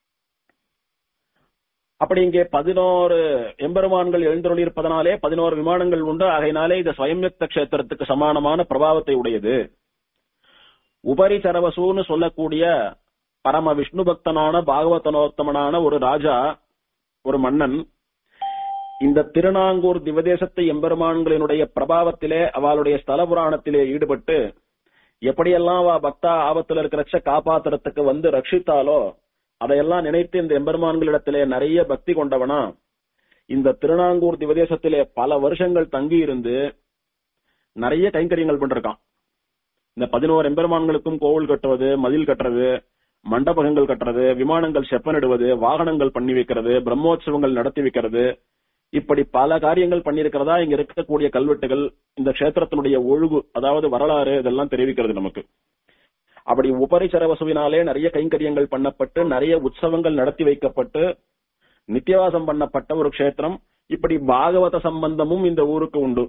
அப்படி இங்கே பதினோரு எம்பெருமான்கள் எழுந்தருளி இருப்பதனாலே பதினோரு விமானங்கள் உண்டு ஆகையினாலே இது ஸ்வயம்யுக்த க்ஷேத்திரத்துக்கு சமானமான பிரபாவத்தை உடையது உபரி சரவசூன்னு சொல்லக்கூடிய பரம விஷ்ணு பக்தனான பாகவதனோத்தமனான ஒரு ராஜா ஒரு மன்னன் இந்த திருநாங்கூர் திவதேசத்தை எம்பெருமான்களினுடைய பிரபாவத்திலே அவளுடைய ஸ்தல புராணத்திலே ஈடுபட்டு எப்படியெல்லாம் அவ பக்தா ஆபத்துல இருக்கிறச்ச காப்பாத்துறதுக்கு வந்து ரட்சித்தாலோ அதையெல்லாம் நினைத்து இந்த எம்பெருமான்களிடத்திலே நிறைய பக்தி கொண்டவனா இந்த திருநாங்கூர் திவதேசத்திலே பல வருஷங்கள் தங்கி இருந்து நிறைய கைங்கரியங்கள் பண்ணிருக்கான் இந்த பதினோரு எம்பெருமான்களுக்கும் கோவில் கட்டுவது மதில் கட்டுறது மண்டபகங்கள் கட்டுறது விமானங்கள் செப்பனிடுவது வாகனங்கள் பண்ணி வைக்கிறது பிரம்மோற்சவங்கள் நடத்தி வைக்கிறது இப்படி பல காரியங்கள் பண்ணியிருக்கிறதா இங்க இருக்கக்கூடிய கல்வெட்டுகள் இந்த கஷேத்திரத்தினுடைய ஒழுகு அதாவது வரலாறு இதெல்லாம் தெரிவிக்கிறது நமக்கு அப்படி உபரிசர வசுவினாலே நிறைய கைங்கரியங்கள் பண்ணப்பட்டு நிறைய உற்சவங்கள் நடத்தி வைக்கப்பட்டு நித்தியவாசம் பண்ணப்பட்ட ஒரு க்ஷேத்திரம் இப்படி பாகவத சம்பந்தமும் இந்த ஊருக்கு உண்டு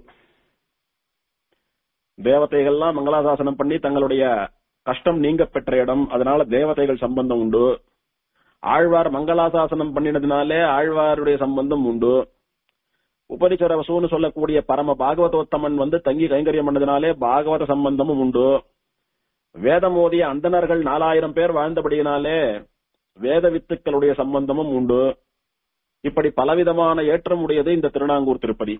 தேவதைகள்லாம் மங்களாசாசனம் பண்ணி தங்களுடைய கஷ்டம் நீங்க பெற்ற இடம் அதனால தேவதைகள் சம்பந்தம் உண்டு ஆழ்வார் மங்களாசாசனம் பண்ணினதுனாலே ஆழ்வாருடைய சம்பந்தம் உண்டு உபரிச்சர வசூன்னு சொல்லக்கூடிய பரம பாகவதோத்தமன் வந்து தங்கி கைங்கரியம் பண்ணதுனாலே பாகவத சம்பந்தமும் உண்டு வேதம் ஓதிய அந்தணர்கள் நாலாயிரம் பேர் வாழ்ந்தபடியினாலே வேத வித்துக்களுடைய சம்பந்தமும் உண்டு இப்படி பலவிதமான ஏற்றம் உடையது இந்த திருநாங்கூர் திருப்பதி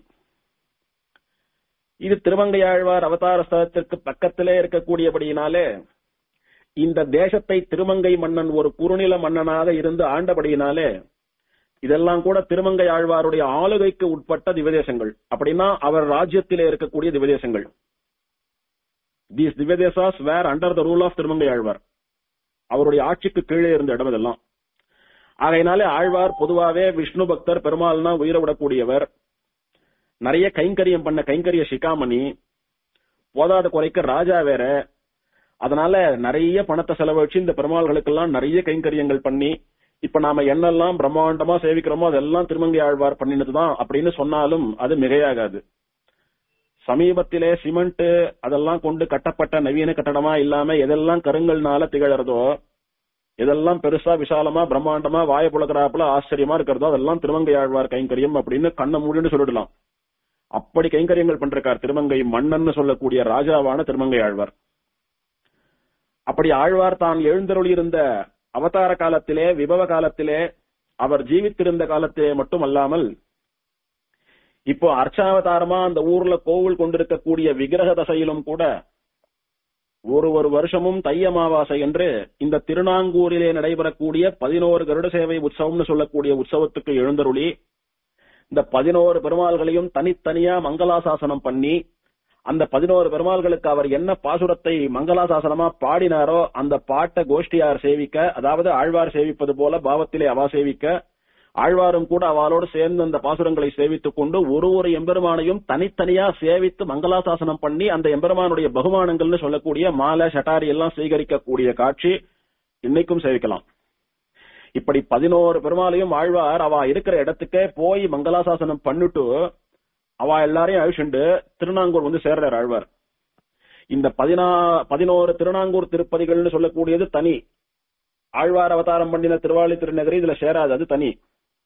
இது திருமங்கையாழ்வார் அவதார ஸ்தலத்திற்கு பக்கத்திலே இருக்கக்கூடியபடியினாலே இந்த தேசத்தை திருமங்கை மன்னன் ஒரு குறுநில மன்னனாக இருந்து ஆண்டபடியினாலே இதெல்லாம் கூட திருமங்கை ஆழ்வாருடைய ஆளுகைக்கு உட்பட்ட திவதேசங்கள் அப்படின்னா அவர் ராஜ்யத்திலே இருக்கக்கூடிய திவதேசங்கள் தீஸ் திவதேசாஸ் were under the rule of Tirumangai Alvar அவருடைய ஆட்சிக்கு கீழே இருந்த இடம் இதெல்லாம் ஆகையினாலே ஆழ்வார் பொதுவாவே விஷ்ணு பக்தர் பெருமாள்னா உயிரை விடக்கூடியவர் நிறைய கைங்கரியம் பண்ண கைங்கரிய சிகாமணி போதாத குறைக்க ராஜா வேற அதனால நிறைய பணத்தை செலவழிச்சு இந்த பெருமாள்களுக்கெல்லாம் நிறைய கைங்கரியங்கள் பண்ணி இப்ப நாம என்னெல்லாம் பிரம்மாண்டமா சேவிக்கிறோமோ அதெல்லாம் திருமங்கை ஆழ்வார் பண்ணினதுதான் அப்படின்னு சொன்னாலும் அது மிகையாகாது சமீபத்திலே சிமெண்ட் அதெல்லாம் கொண்டு கட்டப்பட்ட நவீன கட்டடமா இல்லாம எதெல்லாம் கருங்கல்னால திகழறதோ எதெல்லாம் பெருசா விசாலமா பிரம்மாண்டமா வாய புலக்கிறாப்புல ஆச்சரியமா இருக்கிறதோ அதெல்லாம் திருமங்கை ஆழ்வார் கைங்கரியம் அப்படின்னு கண்ணை மூடின்னு சொல்லிடலாம் அப்படி கைங்கரியங்கள் பண்றார் திருமங்கை மன்னன் சொல்லக்கூடிய ராஜாவான திருமங்கை ஆழ்வார் அப்படி ஆழ்வார் தான் எழுந்தருளி இருந்த அவதார காலத்திலே விபவ காலத்திலே அவர் ஜீவித்திருந்த காலத்திலே மட்டும் அல்லாமல் இப்போ அர்ச்சாவதாரமா அந்த ஊர்ல கோவில் கொண்டிருக்கக்கூடிய விக்கிரக தசையிலும் கூட ஒரு ஒரு வருஷமும் தை அமாவாசை என்று இந்த திருநாங்கூரிலே நடைபெறக்கூடிய பதினோரு கருட சேவை உற்சவம்னு சொல்லக்கூடிய உற்சவத்துக்கு எழுந்தருளி இந்த பதினோரு பெருமாள்களையும் தனித்தனியா மங்களாசாசனம் பண்ணி அந்த பதினோரு பெருமாள்களுக்கு அவர் என்ன பாசுரத்தை மங்களாசாசனமா பாடினாரோ அந்த பாட்டை கோஷ்டியார் சேவிக்க அதாவது ஆழ்வார் சேவிப்பது போல பாவத்திலே அவா சேவிக்க ஆழ்வாரும் கூட அவளோடு சேர்ந்து அந்த பாசுரங்களை சேவித்துக் கொண்டு ஒரு ஒரு எம்பெருமானையும் தனித்தனியா சேவித்து மங்களாசாசனம் பண்ணி அந்த எம்பெருமானுடைய பகுமானங்கள்னு சொல்லக்கூடிய மாலை ஷட்டாரி எல்லாம் சேகரிக்கக்கூடிய காட்சி இன்னைக்கும் சேவிக்கலாம் இப்படி பதினோரு பெருமாளையும் ஆழ்வார் அவ இருக்கிற இடத்துக்கே போய் மங்களாசாசனம் பண்ணிட்டு அவ எல்லாரையும் அழிச்சுண்டு திருநாங்கூர் வந்து சேர்றார் ஆழ்வார் இந்த பதினா பதினோரு திருநாங்கூர் திருப்பதிகள்னு சொல்லக்கூடியது தனி ஆழ்வார் அவதாரம் பண்ணின திருவாளி திருநகரி இதுல சேராது அது தனி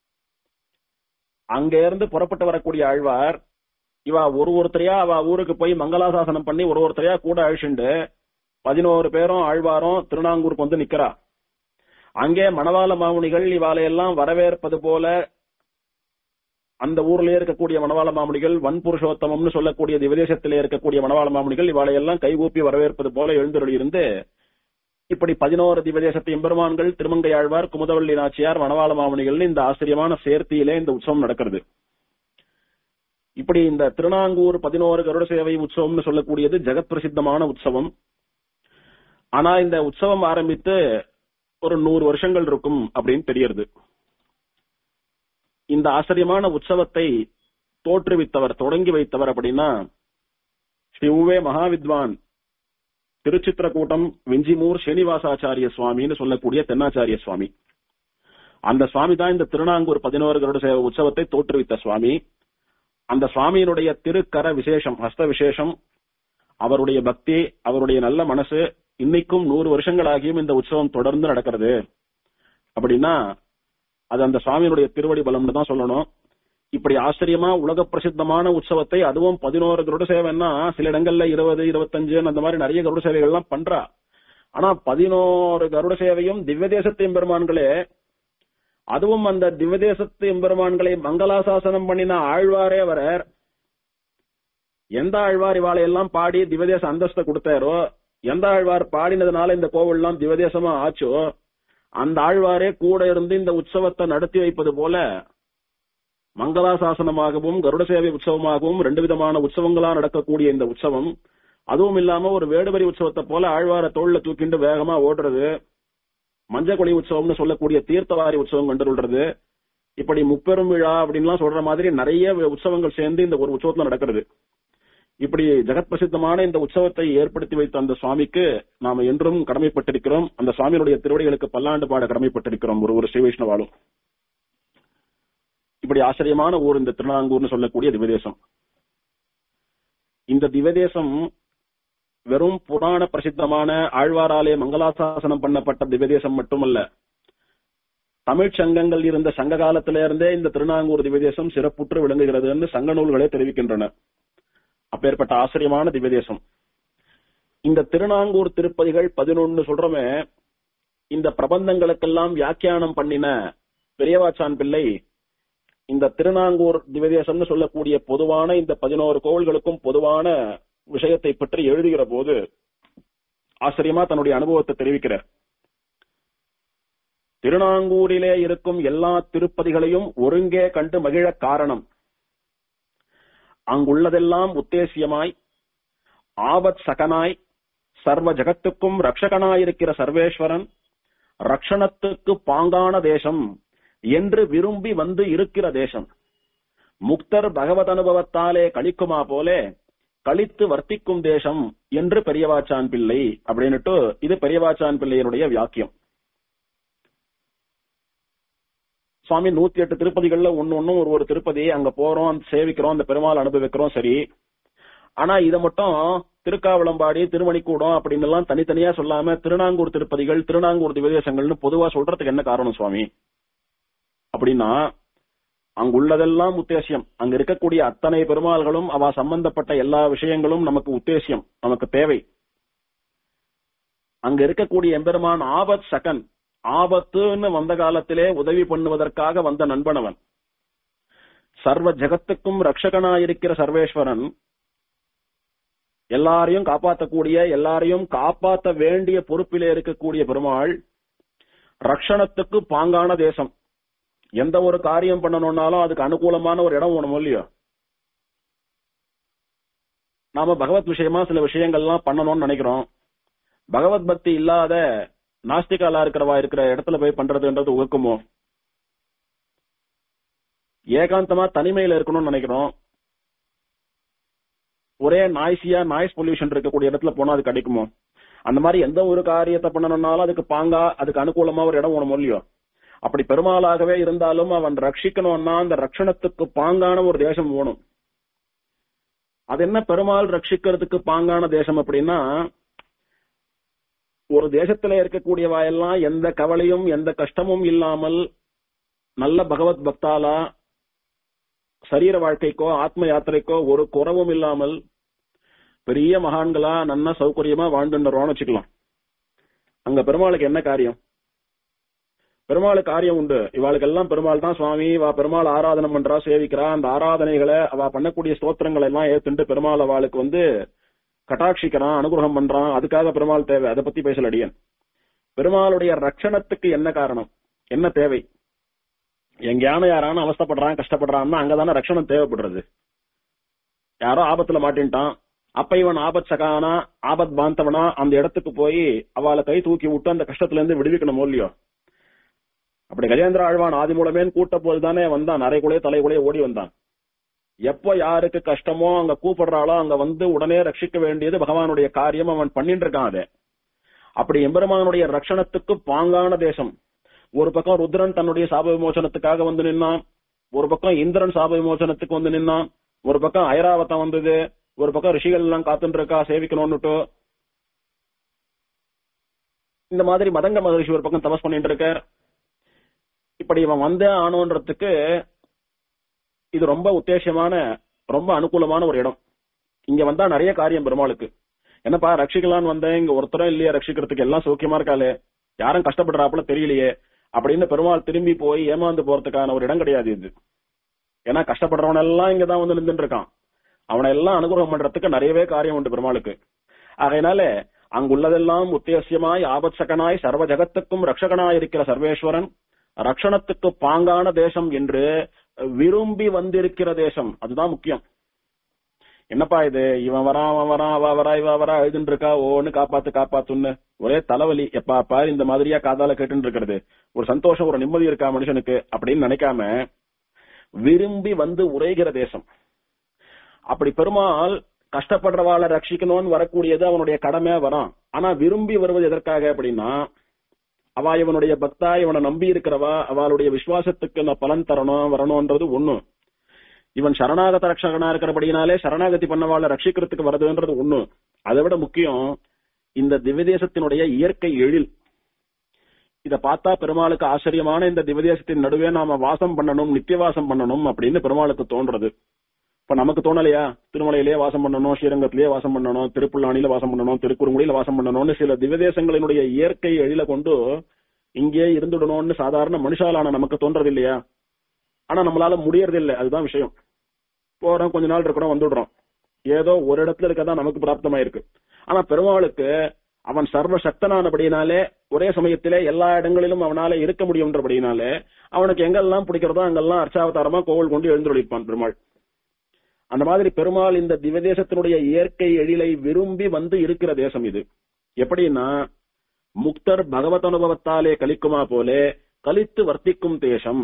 அங்க இருந்து புறப்பட்டு வரக்கூடிய ஆழ்வார் இவ ஒரு ஒருத்தரையா அவ ஊருக்கு போய் மங்களாசாசனம் பண்ணி ஒரு ஒருத்தரையா கூட அழிச்சுண்டு பதினோரு பேரும் ஆழ்வாரும் திருநாங்கூருக்கு வந்து நிக்கிறா அங்கே மணவாள மாமுனிகள் இவாளையெல்லாம் வரவேற்பது போல அந்த ஊர்லயே இருக்கக்கூடிய மணவாள மாமுனிகள் வன் புருஷோத்தமம்னு சொல்லக்கூடிய திவதேசத்திலே இருக்கக்கூடிய மணவாள மாமுனிகள் இவாளையெல்லாம் கைகூப்பி வரவேற்பது போல எழுந்தருளி இருந்து இப்படி பதினோரு திவதேசத்து எம்பெருமான்கள் திருமங்கை ஆழ்வார் குமுதவள்ளி நாச்சியார் மணவாள மாமுனிகள் இந்த ஆச்சரியமான சேர்த்தியிலே இந்த உற்சவம் நடக்கிறது இப்படி இந்த திருநாங்கூர் பதினோரு கருட சேவை உற்சவம்னு சொல்லக்கூடியது ஜெகத் பிரசித்தமான உற்சவம் ஆனா இந்த உற்சவம் ஆரம்பித்து ஒரு நூறு வருஷங்கள் இருக்கும் அப்படின்னு தெரியறது இந்த ஆச்சரியமான உற்சவத்தை தோற்றுவித்தவர் தொடங்கி வைத்தவர் அப்படின்னா ஸ்ரீ உவே மகாவித்வான் திருச்சித்திரக்கூட்டம் விஞ்சிமூர் ஸ்ரீனிவாசாச்சாரிய சுவாமின்னு சொல்லக்கூடிய தென்னாச்சாரிய சுவாமி அந்த சுவாமி தான் இந்த திருநாங்கூர் பதினோரு கருட சேவை உற்சவத்தை தோற்றுவித்த சுவாமி அந்த சுவாமியினுடைய திருக்கர விசேஷம் ஹஸ்த விசேஷம் அவருடைய பக்தி அவருடைய நல்ல மனசு இன்னைக்கும் நூறு வருஷங்களாகியும் இந்த உற்சவம் தொடர்ந்து நடக்கிறது அப்படின்னா அது அந்த சுவாமியினுடைய திருவடி பலம்னு தான் சொல்லணும் இப்படி ஆச்சரியமா உலக பிரசித்தமான உற்சவத்தை அதுவும் பதினோரு கருட சேவைன்னா சில இடங்கள்ல இருபது இருபத்தஞ்சு அந்த மாதிரி நிறைய கருட சேவைகள் எல்லாம் பண்றா ஆனா பதினோரு கருட சேவையும் திவ்யதேசத்து எம்பெருமான்களே அதுவும் அந்த திவ்யதேசத்து எம்பெருமான்களை மங்களாசாசனம் பண்ணின ஆழ்வாரே வரர் எந்த ஆழ்வார் இவாளை எல்லாம் பாடி திவதேச அந்தஸ்தை கொடுத்தாரோ எந்த ஆழ்வார் பாடினதுனால இந்த கோவில்லாம் திவதேசமா ஆச்சோ அந்த ஆழ்வாரே கூட இருந்து இந்த உற்சவத்தை நடத்தி வைப்பது போல மங்களாசாசனமாகவும் கருட சேவை உற்சவமாகவும் ரெண்டு விதமான உற்சவங்களா நடக்கக்கூடிய இந்த உற்சவம் அதுவும் இல்லாம ஒரு வேடுவரி உற்சவத்தை போல ஆழ்வார தோல்ல தூக்கிண்டு வேகமா ஓடுறது மஞ்சக்குழி உற்சவம்னு சொல்லக்கூடிய தீர்த்தவாரி உற்சவம் கண்டுள்றது இப்படி முப்பெரும் விழா அப்படின்லாம் சொல்ற மாதிரி நிறைய உற்சவங்கள் சேர்ந்து இந்த ஒரு உற்சவத்துல நடக்கிறது இப்படி ஜெகத் பிரசித்தமான இந்த உற்சவத்தை ஏற்படுத்தி வைத்த அந்த சுவாமிக்கு நாம என்றும் கடமைப்பட்டிருக்கிறோம் அந்த சுவாமியுடைய திருவடிகளுக்கு பல்லாண்டு பாட கடமைப்பட்டிருக்கிறோம் ஒரு ஒரு ஸ்ரீ வைஷ்ணவாலும் இப்படி ஆச்சரியமான ஊர் இந்த திருநாங்கூர்னு சொல்லக்கூடிய திவதேசம் இந்த திவதேசம் வெறும் புராண பிரசித்தமான ஆழ்வாராலே மங்களாசாசனம் பண்ணப்பட்ட திவதேசம் மட்டுமல்ல தமிழ் சங்கங்கள் இருந்த சங்க காலத்திலிருந்தே இந்த திருநாங்கூர் திவதேசம் சிறப்புற்று விளங்குகிறதுன்னு சங்க நூல்களே தெரிவிக்கின்றன அப்பேற்பட்ட ஆச்சரியமான திவ்யதேசம் இந்த திருநாங்கூர் திருப்பதிகள் பதினொன்னு சொல்றோமே இந்த பிரபந்தங்களுக்கெல்லாம் வியாக்கியானம் பண்ணின பெரியவாச்சான் பிள்ளை இந்த திருநாங்கூர் திவ்யதேசம்னு சொல்லக்கூடிய பொதுவான இந்த பதினோரு கோவில்களுக்கும் பொதுவான விஷயத்தை பற்றி எழுதுகிற போது ஆச்சரியமா தன்னுடைய அனுபவத்தை தெரிவிக்கிறார் திருநாங்கூரிலே இருக்கும் எல்லா திருப்பதிகளையும் ஒருங்கே கண்டு மகிழ காரணம் அங்குள்ளதெல்லாம் உத்தேசியமாய் ஆபத் சகனாய் சர்வ ஜகத்துக்கும் ரக்ஷகனாயிருக்கிற சர்வேஸ்வரன் ரக்ஷணத்துக்கு பாங்கான தேசம் என்று விரும்பி வந்து இருக்கிற தேசம் முக்தர் பகவத் அனுபவத்தாலே கழிக்குமா போலே கழித்து வர்த்திக்கும் தேசம் என்று பெரியவாச்சான் பிள்ளை அப்படின்னுட்டு இது பெரியவாச்சான் பிள்ளையனுடைய வியாக்கியம் சுவாமி நூத்தி எட்டு திருப்பதிகள்ல ஒன்னு ஒன்னும் ஒரு ஒரு திருப்பதி அங்க போறோம் சேவிக்கிறோம் அந்த பெருமாள் அனுபவிக்கிறோம் சரி ஆனா இத மட்டும் திருக்காவளம்பாடி திருமணிக்கூடம் அப்படின்னு எல்லாம் தனித்தனியா சொல்லாம திருநாங்கூர் திருப்பதிகள் திருநாங்கூர் திவதேசங்கள்னு பொதுவா சொல்றதுக்கு என்ன காரணம் சுவாமி அப்படின்னா அங்குள்ளதெல்லாம் உத்தேசியம் அங்க இருக்கக்கூடிய அத்தனை பெருமாள்களும் அவ சம்பந்தப்பட்ட எல்லா விஷயங்களும் நமக்கு உத்தேசியம் நமக்கு தேவை அங்க இருக்கக்கூடிய எம்பெருமான் ஆபத் சகன் ஆபத்துன்னு வந்த காலத்திலே உதவி பண்ணுவதற்காக வந்த நண்பனவன் சர்வ ஜகத்துக்கும் ரட்சகனாயிருக்கிற சர்வேஸ்வரன் எல்லாரையும் காப்பாற்றக்கூடிய எல்லாரையும் காப்பாற்ற வேண்டிய பொறுப்பிலே இருக்கக்கூடிய பெருமாள் ரக்ஷணத்துக்கு பாங்கான தேசம் எந்த ஒரு காரியம் பண்ணணும்னாலும் அதுக்கு அனுகூலமான ஒரு இடம் வேணும் இல்லையோ நாம பகவத் விஷயமா சில விஷயங்கள்லாம் பண்ணணும்னு நினைக்கிறோம் பகவத் பக்தி இல்லாத நாஸ்திகாலா இருக்கிறவா இருக்கிற இடத்துல போய் பண்றதுன்றது ஒழுக்குமோ ஏகாந்தமா தனிமையில இருக்கணும்னு நினைக்கிறோம் ஒரே நாய்ஸியா நாய்ஸ் பொல்யூஷன் இருக்கக்கூடிய இடத்துல போனா அது கிடைக்குமோ அந்த மாதிரி எந்த ஒரு காரியத்தை பண்ணணும்னாலும் அதுக்கு பாங்கா அதுக்கு அனுகூலமா ஒரு இடம் வேணும் இல்லையோ அப்படி பெருமாளாகவே இருந்தாலும் அவன் ரட்சிக்கணும்னா அந்த ரட்சணத்துக்கு பாங்கான ஒரு தேசம் வேணும் அது என்ன பெருமாள் ரட்சிக்கிறதுக்கு பாங்கான தேசம் அப்படின்னா ஒரு தேசத்துல இருக்கக்கூடியவா எல்லாம் எந்த கவலையும் எந்த கஷ்டமும் இல்லாமல் நல்ல பகவத் பக்தாலா சரீர வாழ்க்கைக்கோ ஆத்ம யாத்திரைக்கோ ஒரு குறவும் இல்லாமல் பெரிய மகான்களா நன்ன சௌகரியமா வாழ்ந்துன்றோம்னு வச்சுக்கலாம் அங்க பெருமாளுக்கு என்ன காரியம் பெருமாளுக்கு காரியம் உண்டு இவாளுக்கு எல்லாம் பெருமாள் தான் சுவாமி வா பெருமாள் ஆராதனை பண்றா சேவிக்கிறா அந்த ஆராதனைகளை அவ பண்ணக்கூடிய ஸ்தோத்திரங்களை எல்லாம் ஏத்துண்டு பெருமாள் அவளுக்கு வந்து கட்டாட்சிக்கிறான் அனுகிரகம் பண்றான் அதுக்காக பெருமாள் தேவை அதை பத்தி பேசல அடியன் பெருமாளுடைய ரட்சணத்துக்கு என்ன காரணம் என்ன தேவை எங்கேயான யாரான அவஸ்தப்படுறான் கஷ்டப்படுறான்னா அங்கதானே ரட்சணம் தேவைப்படுறது யாரோ ஆபத்துல மாட்டின்ட்டான் அப்ப இவன் ஆபத் சகானா ஆபத் பாந்தவனா அந்த இடத்துக்கு போய் அவளை கை தூக்கி விட்டு அந்த கஷ்டத்துல இருந்து விடுவிக்கணும் இல்லையோ அப்படி கஜேந்திர ஆழ்வான் ஆதி மூலமேன்னு கூட்ட போது தானே வந்தான் அரைக்குள்ளே தலைக்குள்ளே ஓடி வந்தான் எப்போ யாருக்கு கஷ்டமோ அங்க கூப்பிடுறாளோ அங்க வந்து உடனே ரட்சிக்க வேண்டியது பகவானுடைய காரியம் அவன் பண்ணிட்டு இருக்கான் அதை அப்படி எம்பெருமானுடைய ரட்சணத்துக்கு பாங்கான தேசம் ஒரு பக்கம் ருத்ரன் தன்னுடைய சாப விமோசனத்துக்காக வந்து நின்னான் ஒரு பக்கம் இந்திரன் சாப விமோசனத்துக்கு வந்து நின்னான் ஒரு பக்கம் ஐராவதம் வந்தது ஒரு பக்கம் ரிஷிகள் எல்லாம் காத்துட்டு இருக்கா சேவிக்கணும்னுட்டு இந்த மாதிரி மதங்க மகரிஷி ஒரு பக்கம் தபஸ் பண்ணிட்டு இருக்கார் இப்படி இவன் வந்தே ஆனோன்றதுக்கு இது ரொம்ப உத்தேசமான ரொம்ப அனுகூலமான ஒரு இடம் இங்க வந்தா நிறைய காரியம் பெருமாளுக்கு என்னப்பா ரட்சிக்கலான்னு வந்தேன் இங்க ஒருத்தரும் இல்லையா ரட்சிக்கிறதுக்கு எல்லாம் சௌக்கியமா இருக்காளே யாரும் கஷ்டப்படுறாப்புல தெரியலையே அப்படின்னு பெருமாள் திரும்பி போய் ஏமாந்து போறதுக்கான ஒரு இடம் கிடையாது இது ஏன்னா கஷ்டப்படுறவன் எல்லாம் இங்கதான் வந்து நின்றுட்டு இருக்கான் அவனை எல்லாம் அனுகிரகம் பண்றதுக்கு நிறையவே காரியம் உண்டு பெருமாளுக்கு ஆகையினால அங்குள்ளதெல்லாம் உத்தேசியமாய் ஆபத்சகனாய் சர்வ ஜகத்துக்கும் ரட்சகனாய் இருக்கிற சர்வேஸ்வரன் ரட்சணத்துக்கு பாங்கான தேசம் என்று விரும்பி வந்திருக்கிற தேசம் அதுதான் முக்கியம் என்னப்பா இது இவன் வரான் அவன் வரான் அவ வரா இவ வரா எழுதுன்னு இருக்கா ஓன்னு காப்பாத்து காப்பாத்துன்னு ஒரே தலைவலி எப்பா பாரு இந்த மாதிரியா காதால கேட்டுன்னு இருக்கிறது ஒரு சந்தோஷம் ஒரு நிம்மதி இருக்கா மனுஷனுக்கு அப்படின்னு நினைக்காம விரும்பி வந்து உரைகிற தேசம் அப்படி பெருமாள் கஷ்டப்படுறவாளை ரட்சிக்கணும்னு வரக்கூடியது அவனுடைய கடமை வரான் ஆனா விரும்பி வருவது எதற்காக அப்படின்னா அவ இவனுடைய பக்தா இவனை நம்பி இருக்கிறவா அவளுடைய விசுவாசத்துக்கு நான் பலன் தரணும் வரணும்ன்றது ஒண்ணு இவன் சரணாகத ரட்சகனா இருக்கிறபடினாலே சரணாகதி பண்ணவாளை ரட்சிக்கிறதுக்கு வருதுன்றது ஒண்ணு அதை விட முக்கியம் இந்த திவ்யதேசத்தினுடைய இயற்கை எழில் இத பார்த்தா பெருமாளுக்கு ஆச்சரியமான இந்த திவ்யதேசத்தின் நடுவே நாம வாசம் பண்ணணும் நித்தியவாசம் பண்ணணும் அப்படின்னு பெருமாளுக்கு தோன்றது இப்ப நமக்கு தோணலையா திருமலையிலேயே வாசம் பண்ணணும் ஸ்ரீரங்கத்திலேயே வாசம் பண்ணணும் திருப்புல்லானில வாசம் பண்ணணும் திருக்குறுங்குடியில வாசம் பண்ணணும்னு சில திவ்யதேசங்களினுடைய இயற்கை எழில கொண்டு இங்கே இருந்துடணும்னு சாதாரண மனுஷாலான நமக்கு தோன்றது இல்லையா ஆனா நம்மளால முடியறது இல்லை அதுதான் விஷயம் போறோம் கொஞ்ச நாள் இருக்கிறோம் வந்துடுறோம் ஏதோ ஒரு இடத்துல இருக்கதான் நமக்கு பிராப்தமாயிருக்கு ஆனா பெருமாளுக்கு அவன் சர்வ சக்தனானபடினாலே ஒரே சமயத்திலே எல்லா இடங்களிலும் அவனால இருக்க முடியும்ன்றபடினாலே அவனுக்கு எங்கெல்லாம் பிடிக்கிறதோ அங்கெல்லாம் அர்ச்சாவதாரமா கோவில் கொண்டு எழுந்துள்ளிருப்பான் பெருமாள் அந்த மாதிரி பெருமாள் இந்த திவதேசத்தினுடைய இயற்கை எழிலை விரும்பி வந்து இருக்கிற தேசம் இது எப்படின்னா முக்தர் பகவத் அனுபவத்தாலே கலிக்குமா போலே கலித்து வர்த்திக்கும் தேசம்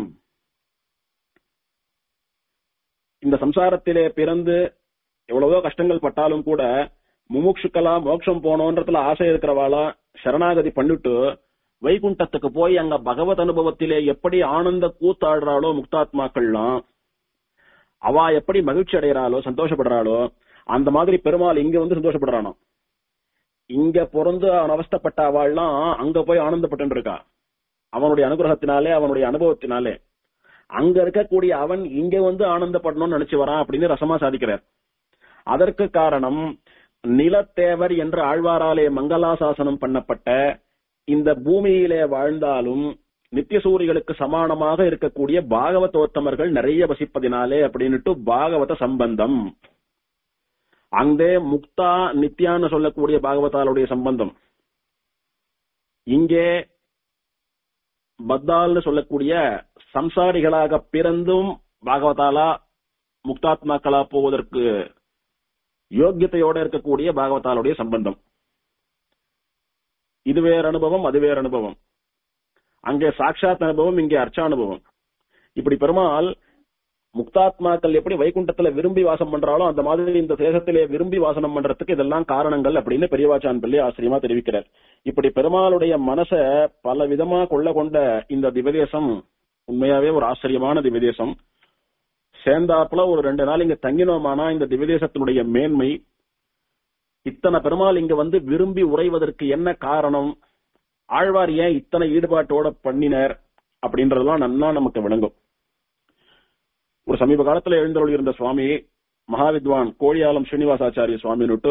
இந்த சம்சாரத்திலே பிறந்து எவ்வளவோ கஷ்டங்கள் பட்டாலும் கூட முமுட்சுக்களா மோட்சம் போனோன்றதுல ஆசை இருக்கிறவாளா சரணாகதி பண்ணிட்டு வைகுண்டத்துக்கு போய் அங்க பகவத் அனுபவத்திலே எப்படி ஆனந்த கூத்தாடுறாளோ முக்தாத்மாக்கள்லாம் அவ எப்படி மகிழ்ச்சி அடைகிறாளோ சந்தோஷப்படுறாளோ அந்த மாதிரி பெருமாள் இங்க வந்து சந்தோஷப்படுறானோ இங்க பிறந்து அவன் அவஸ்தப்பட்ட அவள்லாம் அங்க போய் ஆனந்தப்பட்டு இருக்கா அவனுடைய அனுகிரகத்தினாலே அவனுடைய அனுபவத்தினாலே அங்க இருக்கக்கூடிய அவன் இங்க வந்து ஆனந்தப்படணும்னு நினைச்சு வரான் அப்படின்னு ரசமா சாதிக்கிறார் அதற்கு காரணம் நிலத்தேவர் என்று ஆழ்வாராலே மங்களாசாசனம் பண்ணப்பட்ட இந்த பூமியிலே வாழ்ந்தாலும் நித்தியசூரிகளுக்கு சமானமாக இருக்கக்கூடிய பாகவதோத்தமர்கள் நிறைய வசிப்பதினாலே அப்படின்னுட்டு பாகவத சம்பந்தம் அங்கே முக்தா நித்யான்னு சொல்லக்கூடிய பாகவதாலுடைய சம்பந்தம் இங்கே பத்தால்னு சொல்லக்கூடிய சம்சாரிகளாக பிறந்தும் பாகவதாலா முக்தாத்மாக்களா போவதற்கு யோக்கியத்தையோட இருக்கக்கூடிய பாகவதாலுடைய சம்பந்தம் இது வேற அனுபவம் அது வேற அனுபவம் அங்கே சாட்சாத் அனுபவம் இங்கே அர்ச்சானுபவம் இப்படி பெருமாள் முக்தாத்மாக்கள் எப்படி வைகுண்டத்துல விரும்பி வாசம் பண்றாலோ அந்த மாதிரி இந்த தேசத்திலே விரும்பி வாசனம் பண்றதுக்கு இதெல்லாம் காரணங்கள் அப்படின்னு பெரியவாச்சான் பள்ளி ஆச்சரியமா தெரிவிக்கிறார் இப்படி பெருமாளுடைய மனச பல விதமா கொள்ள கொண்ட இந்த திவதேசம் உண்மையாவே ஒரு ஆச்சரியமான திவதேசம் சேர்ந்தாப்புல ஒரு ரெண்டு நாள் இங்க தங்கினோமானா இந்த திவதேசத்தினுடைய மேன்மை இத்தனை பெருமாள் இங்க வந்து விரும்பி உறைவதற்கு என்ன காரணம் ஆழ்வார் ஏன் இத்தனை ஈடுபாட்டோட பண்ணினர் அப்படின்றதெல்லாம் நன்னா நமக்கு விளங்கும் ஒரு சமீப காலத்துல எழுந்தருள் இருந்த சுவாமி மகாவித்வான் கோழியாலம் ஸ்ரீனிவாசாச்சாரிய சுவாமின்னுட்டு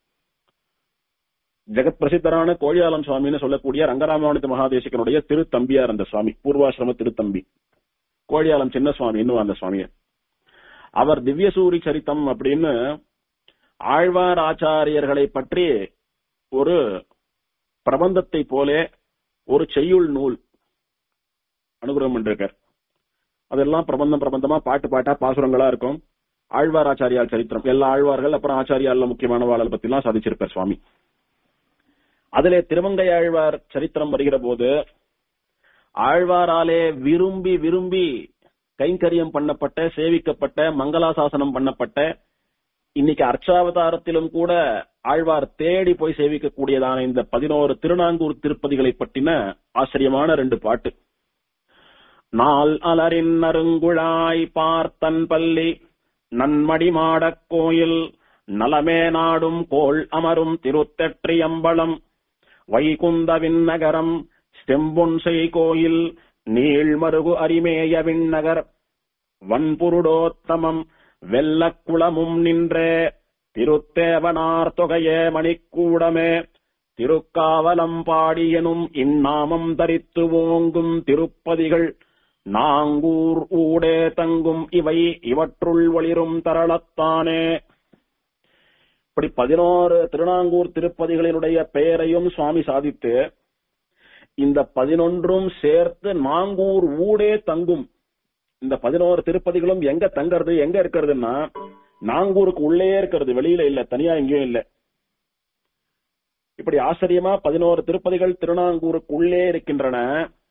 ஜெகத் பிரசித்தரான கோழியாலம் சுவாமின்னு சொல்லக்கூடிய ரங்கராமானுஜ மகாதேசிகனுடைய திருத்தம்பியார் அந்த சுவாமி பூர்வாசிரம திருத்தம்பி கோழியாலம் சின்ன சுவாமி இன்னும் அந்த சுவாமிய அவர் திவ்யசூரி சரித்தம் அப்படின்னு ஆழ்வார் ஆச்சாரியர்களை பற்றி ஒரு பிரபந்தத்தை போல ஒரு செய்யுள் நூல் அனுகிரகம் பண்ணிருக்கார் அதெல்லாம் பிரபந்தம் பிரபந்தமா பாட்டு பாட்டா பாசுரங்களா இருக்கும் ஆழ்வார் ஆச்சாரியால் சரித்திரம் எல்லா ஆழ்வார்கள் அப்புறம் ஆச்சாரியால முக்கியமான வாழல் பத்தி எல்லாம் சாதிச்சிருப்பார் சுவாமி அதிலே திருமங்கை ஆழ்வார் சரித்திரம் வருகிற போது ஆழ்வாராலே விரும்பி விரும்பி கைங்கரியம் பண்ணப்பட்ட சேவிக்கப்பட்ட மங்களாசாசனம் பண்ணப்பட்ட இன்னைக்கு அர்ச்சாவதாரத்திலும் கூட ஆழ்வார் தேடி போய் சேவிக்கக்கூடியதான இந்த பதினோரு திருநாங்கூர் திருப்பதிகளை பற்றின ஆச்சரியமான ரெண்டு பாட்டு நாள் அலரின் நறுங்குழாய் பார்த்தன் பள்ளி நன்மடி மாடக் கோயில் நலமே நாடும் கோள் அமரும் திருத்தெற்றியம்பலம் வைகுந்த விண்ணகரம் செம்பொன்சை கோயில் நீள்மருகு அரிமேய விண்ணகர் வன்புருடோத்தமம் வெள்ளக்குளமும் நின்றே திருத்தேவனார் தொகையே மணிக்கூடமே திருக்காவலம் பாடியனும் இந்நாமம் தரித்து ஓங்கும் திருப்பதிகள் நாங்கூர் ஊடே தங்கும் இவை இவற்றுள் ஒளிரும் தரளத்தானே இப்படி பதினோரு திருநாங்கூர் திருப்பதிகளினுடைய பெயரையும் சுவாமி சாதித்து இந்த பதினொன்றும் சேர்த்து நாங்கூர் ஊடே தங்கும் இந்த பதினோரு திருப்பதிகளும் எங்க தங்கறது எங்க இருக்கிறதுன்னா நாங்கூருக்கு உள்ளே இருக்கிறது வெளியில இல்ல தனியா எங்கேயும் இல்ல இப்படி ஆச்சரியமா பதினோரு திருப்பதிகள் திருநாங்கூருக்கு உள்ளே இருக்கின்றன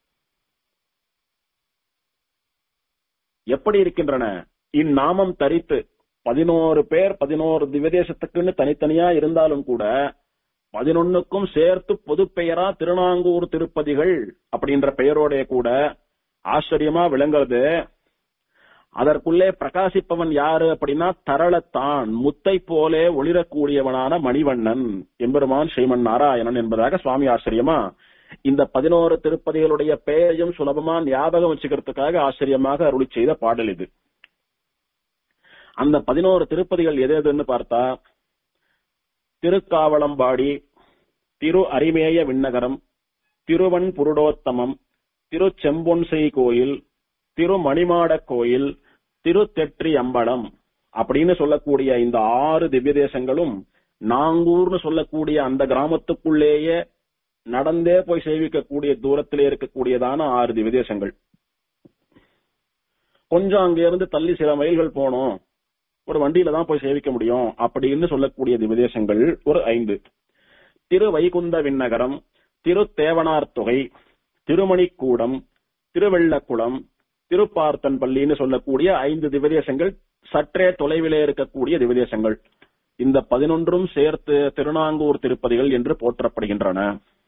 எப்படி இருக்கின்றன இந்நாமம் தரித்து பதினோரு பேர் பதினோரு திவதேசத்துக்குன்னு தனித்தனியா இருந்தாலும் கூட பதினொன்னுக்கும் சேர்த்து பொது பெயரா திருநாங்கூர் திருப்பதிகள் அப்படின்ற பெயரோட கூட ஆச்சரியமா விளங்குறது அதற்குள்ளே பிரகாசிப்பவன் யாரு அப்படின்னா தரளத்தான் முத்தை போலே ஒளிரக்கூடியவனான மணிவண்ணன் எம்பெருமான் ஸ்ரீமன் நாராயணன் என்பதாக சுவாமி ஆச்சரியமா இந்த பதினோரு திருப்பதிகளுடைய பெயரையும் சுலபமா ஞாபகம் வச்சுக்கிறதுக்காக ஆச்சரியமாக அருளி செய்த பாடல் இது அந்த பதினோரு திருப்பதிகள் எது எதுன்னு பார்த்தா திருக்காவளம்பாடி திரு அரிமேய விண்ணகரம் திருவன் புருடோத்தமம் திரு செம்பொன்சை கோயில் திரு மணிமாடக் கோயில் திரு தெற்றி அம்பலம் அப்படின்னு சொல்லக்கூடிய இந்த ஆறு திவ்ய தேசங்களும் நாங்கூர்னு சொல்லக்கூடிய அந்த கிராமத்துக்குள்ளேயே நடந்தே போய் சேவிக்கக்கூடிய தூரத்திலே இருக்கக்கூடியதான ஆறு திவ்ய தேசங்கள் கொஞ்சம் அங்க இருந்து தள்ளி சில மைல்கள் போனோம் ஒரு வண்டியில தான் போய் சேவிக்க முடியும் அப்படின்னு சொல்லக்கூடிய திவதேசங்கள் ஒரு ஐந்து திரு வைகுந்த விண்ணகரம் திரு தேவனார் தொகை திருமணிக்கூடம் திருவெள்ளக்குளம் திருப்பார்த்தன் பள்ளின்னு சொல்லக்கூடிய ஐந்து திவதேசங்கள் சற்றே தொலைவிலே இருக்கக்கூடிய திவதேசங்கள் இந்த பதினொன்றும் சேர்த்து திருநாங்கூர் திருப்பதிகள் என்று போற்றப்படுகின்றன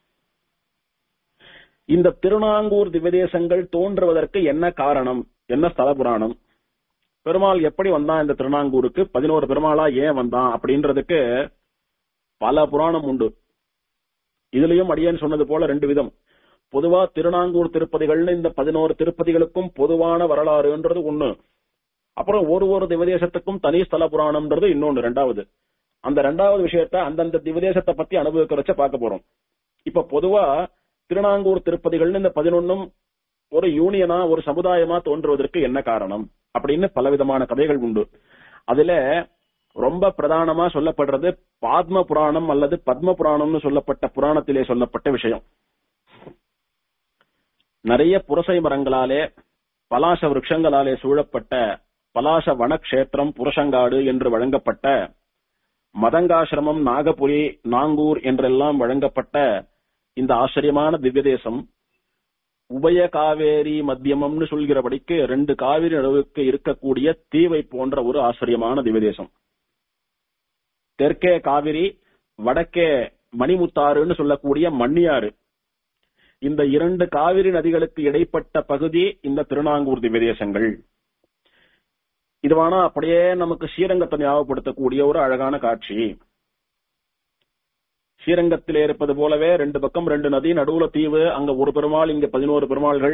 இந்த திருநாங்கூர் திவதேசங்கள் தோன்றுவதற்கு என்ன காரணம் என்ன ஸ்தல புராணம் பெருமாள் எப்படி வந்தான் இந்த திருநாங்கூருக்கு பதினோரு பெருமாளா ஏன் வந்தான் அப்படின்றதுக்கு பல புராணம் உண்டு இதுலயும் அடியேன் சொன்னது போல ரெண்டு விதம் பொதுவா திருநாங்கூர் திருப்பதிகள்னு இந்த பதினோரு திருப்பதிகளுக்கும் பொதுவான வரலாறுன்றது ஒண்ணு அப்புறம் ஒரு ஒரு திவதேசத்துக்கும் தனி ஸ்தல புராணம்ன்றது இன்னொன்னு ரெண்டாவது அந்த ரெண்டாவது விஷயத்த அந்தந்த திவதேசத்தை பத்தி அனுபவிக்கிறச்ச பார்க்க போறோம் இப்ப பொதுவா திருநாங்கூர் திருப்பதிகள்னு இந்த பதினொன்னும் ஒரு யூனியனா ஒரு சமுதாயமா தோன்றுவதற்கு என்ன காரணம் அப்படின்னு பலவிதமான கதைகள் உண்டு அதுல ரொம்ப பிரதானமா சொல்லப்படுறது பாத்ம புராணம் அல்லது பத்ம புராணம்னு சொல்லப்பட்ட புராணத்திலே சொல்லப்பட்ட விஷயம் நிறைய புரசை மரங்களாலே பலாச விருட்சங்களாலே சூழப்பட்ட பலாச வனக்ஷேத்திரம் புருஷங்காடு என்று வழங்கப்பட்ட மதங்காசிரமம் நாகபுரி நாங்கூர் என்றெல்லாம் வழங்கப்பட்ட இந்த ஆச்சரியமான திவ்ய தேசம் உபய காவேரி மத்தியமம்னு சொல்கிறபடிக்கு ரெண்டு காவிரி நடுவுக்கு இருக்கக்கூடிய தீவை போன்ற ஒரு ஆச்சரியமான திவ்ய தேசம் தெற்கே காவிரி வடக்கே மணிமுத்தாறுன்னு சொல்லக்கூடிய மண்ணியாறு இந்த இரண்டு காவிரி நதிகளுக்கு இடைப்பட்ட பகுதி இந்த திருநாங்கூர் திவ்ய தேசங்கள் இதுவானா அப்படியே நமக்கு ஸ்ரீரங்கத்தை ஞாபகப்படுத்தக்கூடிய ஒரு அழகான காட்சி ஸ்ரீரங்கத்திலே இருப்பது போலவே ரெண்டு பக்கம் ரெண்டு நதி நடுவுல தீவு அங்க ஒரு பெருமாள் இங்க பதினோரு பெருமாள்கள்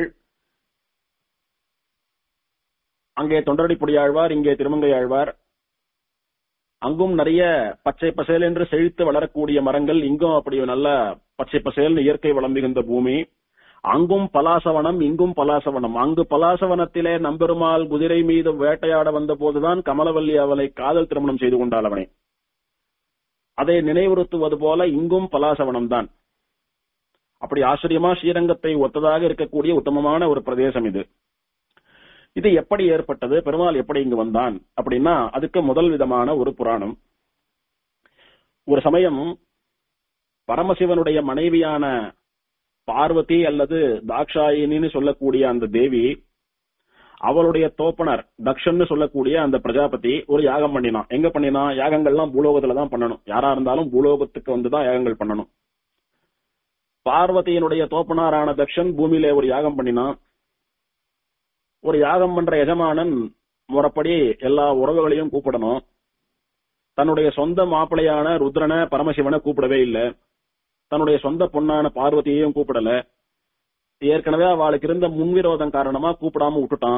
அங்கே தொண்டரடிப்புடி ஆழ்வார் இங்கே திருமங்கை ஆழ்வார் அங்கும் நிறைய பச்சை பசேல் என்று செழித்து வளரக்கூடிய மரங்கள் இங்கும் அப்படி நல்ல பச்சை பசேல் இயற்கை வளம் மிகுந்த பூமி அங்கும் பலாசவனம் இங்கும் பலாசவனம் அங்கு பலாசவனத்திலே நம்பெருமாள் குதிரை மீது வேட்டையாட வந்த போதுதான் கமலவல்லி அவளை காதல் திருமணம் செய்து கொண்டாள் அவனை அதை நினைவுறுத்துவது போல இங்கும் பலாசவனம் தான் அப்படி ஆச்சரியமா ஸ்ரீரங்கத்தை ஒத்ததாக இருக்கக்கூடிய உத்தமமான ஒரு பிரதேசம் இது இது எப்படி ஏற்பட்டது பெருமாள் எப்படி இங்கு வந்தான் அப்படின்னா அதுக்கு முதல் விதமான ஒரு புராணம் ஒரு சமயம் பரமசிவனுடைய மனைவியான பார்வதி அல்லது தாக்ஷாயினின்னு சொல்லக்கூடிய அந்த தேவி அவளுடைய தோப்பனர் தக்ஷன்னு சொல்லக்கூடிய அந்த பிரஜாபதி ஒரு யாகம் பண்ணினான் எங்க பண்ணினான் யாகங்கள்லாம் பூலோகத்துல தான் பண்ணணும் யாரா இருந்தாலும் பூலோகத்துக்கு வந்துதான் யாகங்கள் பண்ணணும் பார்வதியினுடைய தோப்பனாரான தக்ஷன் பூமியிலே ஒரு யாகம் பண்ணினான் ஒரு யாகம் பண்ற எஜமானன் முறைப்படி எல்லா உறவுகளையும் கூப்பிடணும் தன்னுடைய சொந்த மாப்பிளையான ருத்ரனை பரமசிவனை கூப்பிடவே இல்லை தன்னுடைய சொந்த பொண்ணான பார்வதியையும் கூப்பிடல ஏற்கனவே அவளுக்கு இருந்த முன்விரோதம் காரணமா கூப்பிடாம விட்டுட்டான்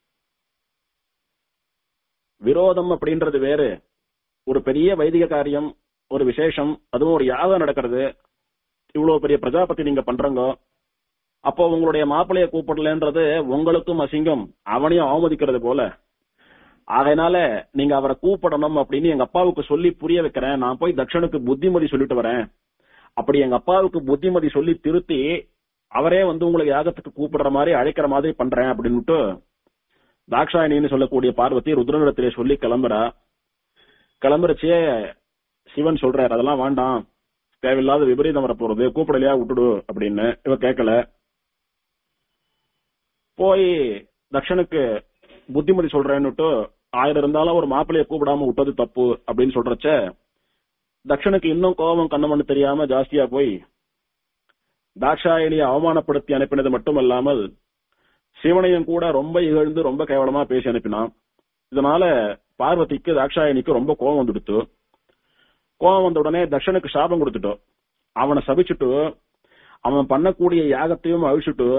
விரோதம் அப்படின்றது வேறு ஒரு பெரிய வைதிக காரியம் ஒரு விசேஷம் அதுவும் ஒரு யாகம் நடக்கிறது இவ்வளவு பெரிய பிரஜாபதி நீங்க பண்றங்க அப்போ உங்களுடைய மாப்பிளைய கூப்பிடலன்றது உங்களுக்கும் அசிங்கம் அவனையும் அவமதிக்கிறது போல அதனால நீங்க அவரை கூப்பிடணும் அப்படின்னு எங்க அப்பாவுக்கு சொல்லி புரிய வைக்கிறேன் நான் போய் தக்ஷனுக்கு புத்திமதி சொல்லிட்டு வரேன் அப்படி எங்க அப்பாவுக்கு புத்திமதி சொல்லி திருத்தி அவரே வந்து உங்களுக்கு யாகத்துக்கு கூப்பிடுற மாதிரி அழைக்கிற மாதிரி பண்றேன் அப்படின்னுட்டு தாக்ஷாயணின்னு சொல்லக்கூடிய பார்வதி ருத்ரனிடத்திலே சொல்லி கிளம்புறா கிளம்புறச்சே சிவன் சொல்றாரு அதெல்லாம் வேண்டாம் தேவையில்லாத விபரீதம் வரப்போறது கூப்பிடலையா விட்டுடு அப்படின்னு இவ கேட்கல போய் தக்ஷனுக்கு புத்திமதி சொல்றேன்னுட்டு ஆயிரம் இருந்தாலும் ஒரு மாப்பிள்ளைய கூப்பிடாம விட்டது தப்பு அப்படின்னு சொல்றச்ச தக்ஷனுக்கு இன்னும் கோபம் கண்ணமண்ணு தெரியாம ஜாஸ்தியா போய் தாக்ஷாயணியை அவமானப்படுத்தி அனுப்பினது மட்டுமல்லாமல் சிவனையும் கூட ரொம்ப இகழ்ந்து ரொம்ப கேவலமா பேசி அனுப்பினான் இதனால பார்வதிக்கு தாக்ஷாயணிக்கு ரொம்ப கோபம் வந்துடுத்து கோபம் வந்த உடனே தக்ஷனுக்கு சாபம் கொடுத்துட்டோம் அவனை சபிச்சுட்டு அவன் பண்ணக்கூடிய யாகத்தையும் அழிச்சுட்டு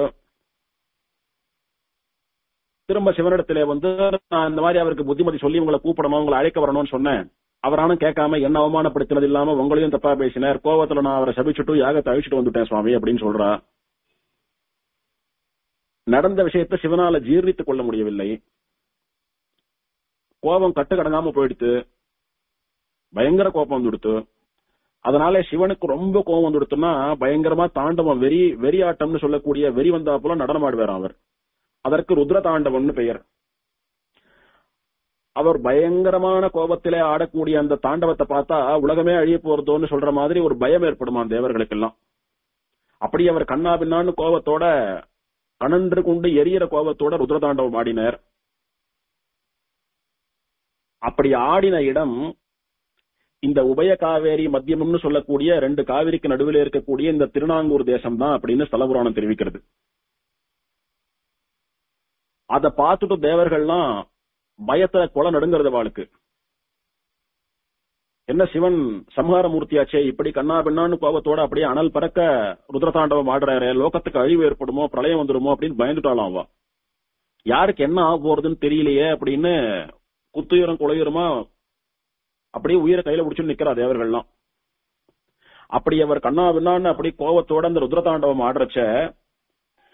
திரும்ப சிவனிடத்திலே வந்து நான் இந்த மாதிரி அவருக்கு புத்திமதி சொல்லி உங்களை கூப்பிடணும் உங்களை அழைக்க வரணும்னு சொன்னேன் அவரானும் கேட்காம என்ன அவமானப்படுத்தினது இல்லாம உங்களையும் தப்பா பேசினார் கோவத்துல நான் அவரை சபிச்சுட்டு யாகத்தை அழிச்சுட்டு வந்துட்டேன் சுவாமி அப்படின்னு சொல்றா நடந்த விஷயத்தை சிவனால ஜீர்ணித்துக் கொள்ள முடியவில்லை கோபம் கட்டுக்கடங்காம போயிடுத்து பயங்கர கோபம் வந்துடுத்து அதனால சிவனுக்கு ரொம்ப கோபம் வந்துடுத்துன்னா பயங்கரமா தாண்டவம் வெறி வெறியாட்டம்னு சொல்லக்கூடிய வெறி வந்தா போல நடனமாடுவார் அவர் அதற்கு ருத்ர தாண்டவம்னு பெயர் அவர் பயங்கரமான கோபத்திலே ஆடக்கூடிய அந்த தாண்டவத்தை பார்த்தா உலகமே அழிய போறதோன்னு சொல்ற மாதிரி ஒரு பயம் ஏற்படுமா தேவர்களுக்கெல்லாம் அப்படி அவர் கண்ணா பின்னான்னு கோபத்தோட கணன்று கொண்டு எரியற கோபத்தோட ருத்ரதாண்டவம் ஆடினார் அப்படி ஆடின இடம் இந்த உபய காவேரி மத்தியமம்னு சொல்லக்கூடிய ரெண்டு காவிரிக்கு நடுவில் இருக்கக்கூடிய இந்த திருநாங்கூர் தேசம் தான் அப்படின்னு ஸ்தலபுராணம் தெரிவிக்கிறது அத பார்த்துட்டு தேவர்கள்லாம் பயத்துல கொலை நடுங்கிறது வாளுக்கு என்ன சிவன் சம்ஹார மூர்த்தியாச்சே இப்படி கண்ணா பின்னான்னு கோபத்தோட அப்படியே அனல் பறக்க ருத்ரதாண்டவம் ஆடுறாரு லோகத்துக்கு அழிவு ஏற்படுமோ பிரளயம் வந்துடுமோ அப்படின்னு பயந்துட்டாலாம் அவ யாருக்கு என்ன ஆக போறதுன்னு தெரியலையே அப்படின்னு குத்துயரம் குலையுரமா அப்படியே உயிரை கையில பிடிச்சுன்னு நிக்கிறா தேவர்கள்லாம் அப்படி அவர் கண்ணா பின்னான்னு அப்படி கோபத்தோட அந்த ருத்ரதாண்டவம் ஆடுறச்ச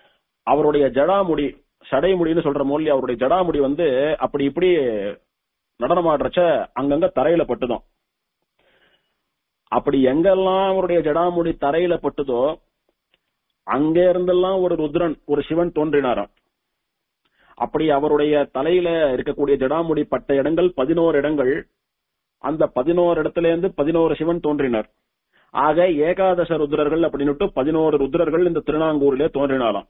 அவருடைய ஜடாமுடி சடைமுடின்னு சொல்ற மொழி அவருடைய ஜடாமுடி வந்து அப்படி இப்படி நடனமாடுறச்ச அங்கங்க தரையில பட்டுதான் அப்படி எங்கெல்லாம் அவருடைய ஜடாமுடி தரையில பட்டுதோ அங்க இருந்தெல்லாம் ஒரு ருத்ரன் ஒரு சிவன் தோன்றினாராம் அப்படி அவருடைய தலையில இருக்கக்கூடிய ஜடாமுடி பட்ட இடங்கள் பதினோரு இடங்கள் அந்த பதினோரு இடத்துல இருந்து பதினோரு சிவன் தோன்றினர் ஆக ஏகாதச ருத்ரர்கள் அப்படின்னுட்டு பதினோரு ருத்ரர்கள் இந்த திருநாங்கூரிலே தோன்றினாராம்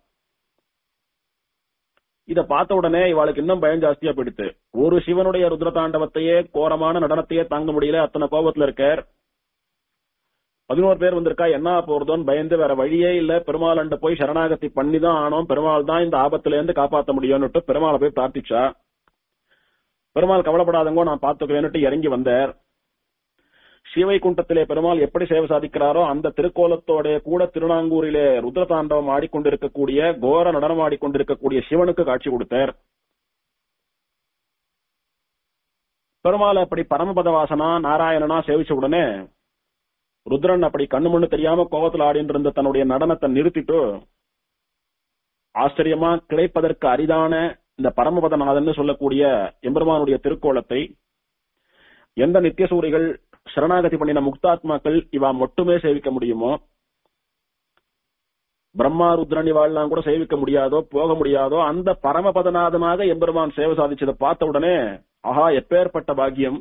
இத பார்த்த உடனே இவாளுக்கு இன்னும் பயம் ஜாஸ்தியா போயிடுத்து ஒரு சிவனுடைய ருத்ர தாண்டவத்தையே கோரமான நடனத்தையே தாங்க முடியல அத்தனை கோபத்துல இருக்கார் பதினோரு பேர் வந்திருக்கா என்ன போறதோன்னு பயந்து வேற வழியே இல்ல பெருமாள் போய் சரணாகதி பண்ணி தான் ஆனோம் பெருமாள் தான் இந்த ஆபத்துல இருந்து காப்பாத்த முடியும்னுட்டு பெருமாளை போய் பிரார்த்திச்சா பெருமாள் கவலைப்படாதங்கோ நான் பாத்துக்குவேன்னுட்டு இறங்கி வந்தார் ஸ்ரீவைகுண்டத்திலே பெருமாள் எப்படி சேவை சாதிக்கிறாரோ அந்த திருக்கோலத்தோட கூட திருநாங்கூரிலே ருத்ர தாண்டவம் ஆடிக்கொண்டிருக்கக்கூடிய கோர நடனம் ஆடிக்கொண்டிருக்கக்கூடிய சிவனுக்கு காட்சி கொடுத்தார் பெருமாள் அப்படி பரமபதவாசனா நாராயணனா சேவிச்ச உடனே ருத்ரன் அப்படி கண்ணு மண்ணு தெரியாம கோவத்துல ஆடிட்டு இருந்த தன்னுடைய நடனத்தை நிறுத்திட்டு ஆச்சரியமா கிடைப்பதற்கு அரிதான இந்த பரமபதநாதன் சொல்லக்கூடிய எம்பெருமானுடைய திருக்கோலத்தை எந்த நித்தியசூரிகள் சரணாகதி பண்ணின முக்தாத்மாக்கள் இவா மட்டுமே சேவிக்க முடியுமோ பிரம்மா ருத்ரன் இவாள்லாம் கூட சேவிக்க முடியாதோ போக முடியாதோ அந்த பரமபதநாதனாக எம்பெருமான் சேவை சாதிச்சதை பார்த்த உடனே ஆஹா எப்பேற்பட்ட பாக்கியம்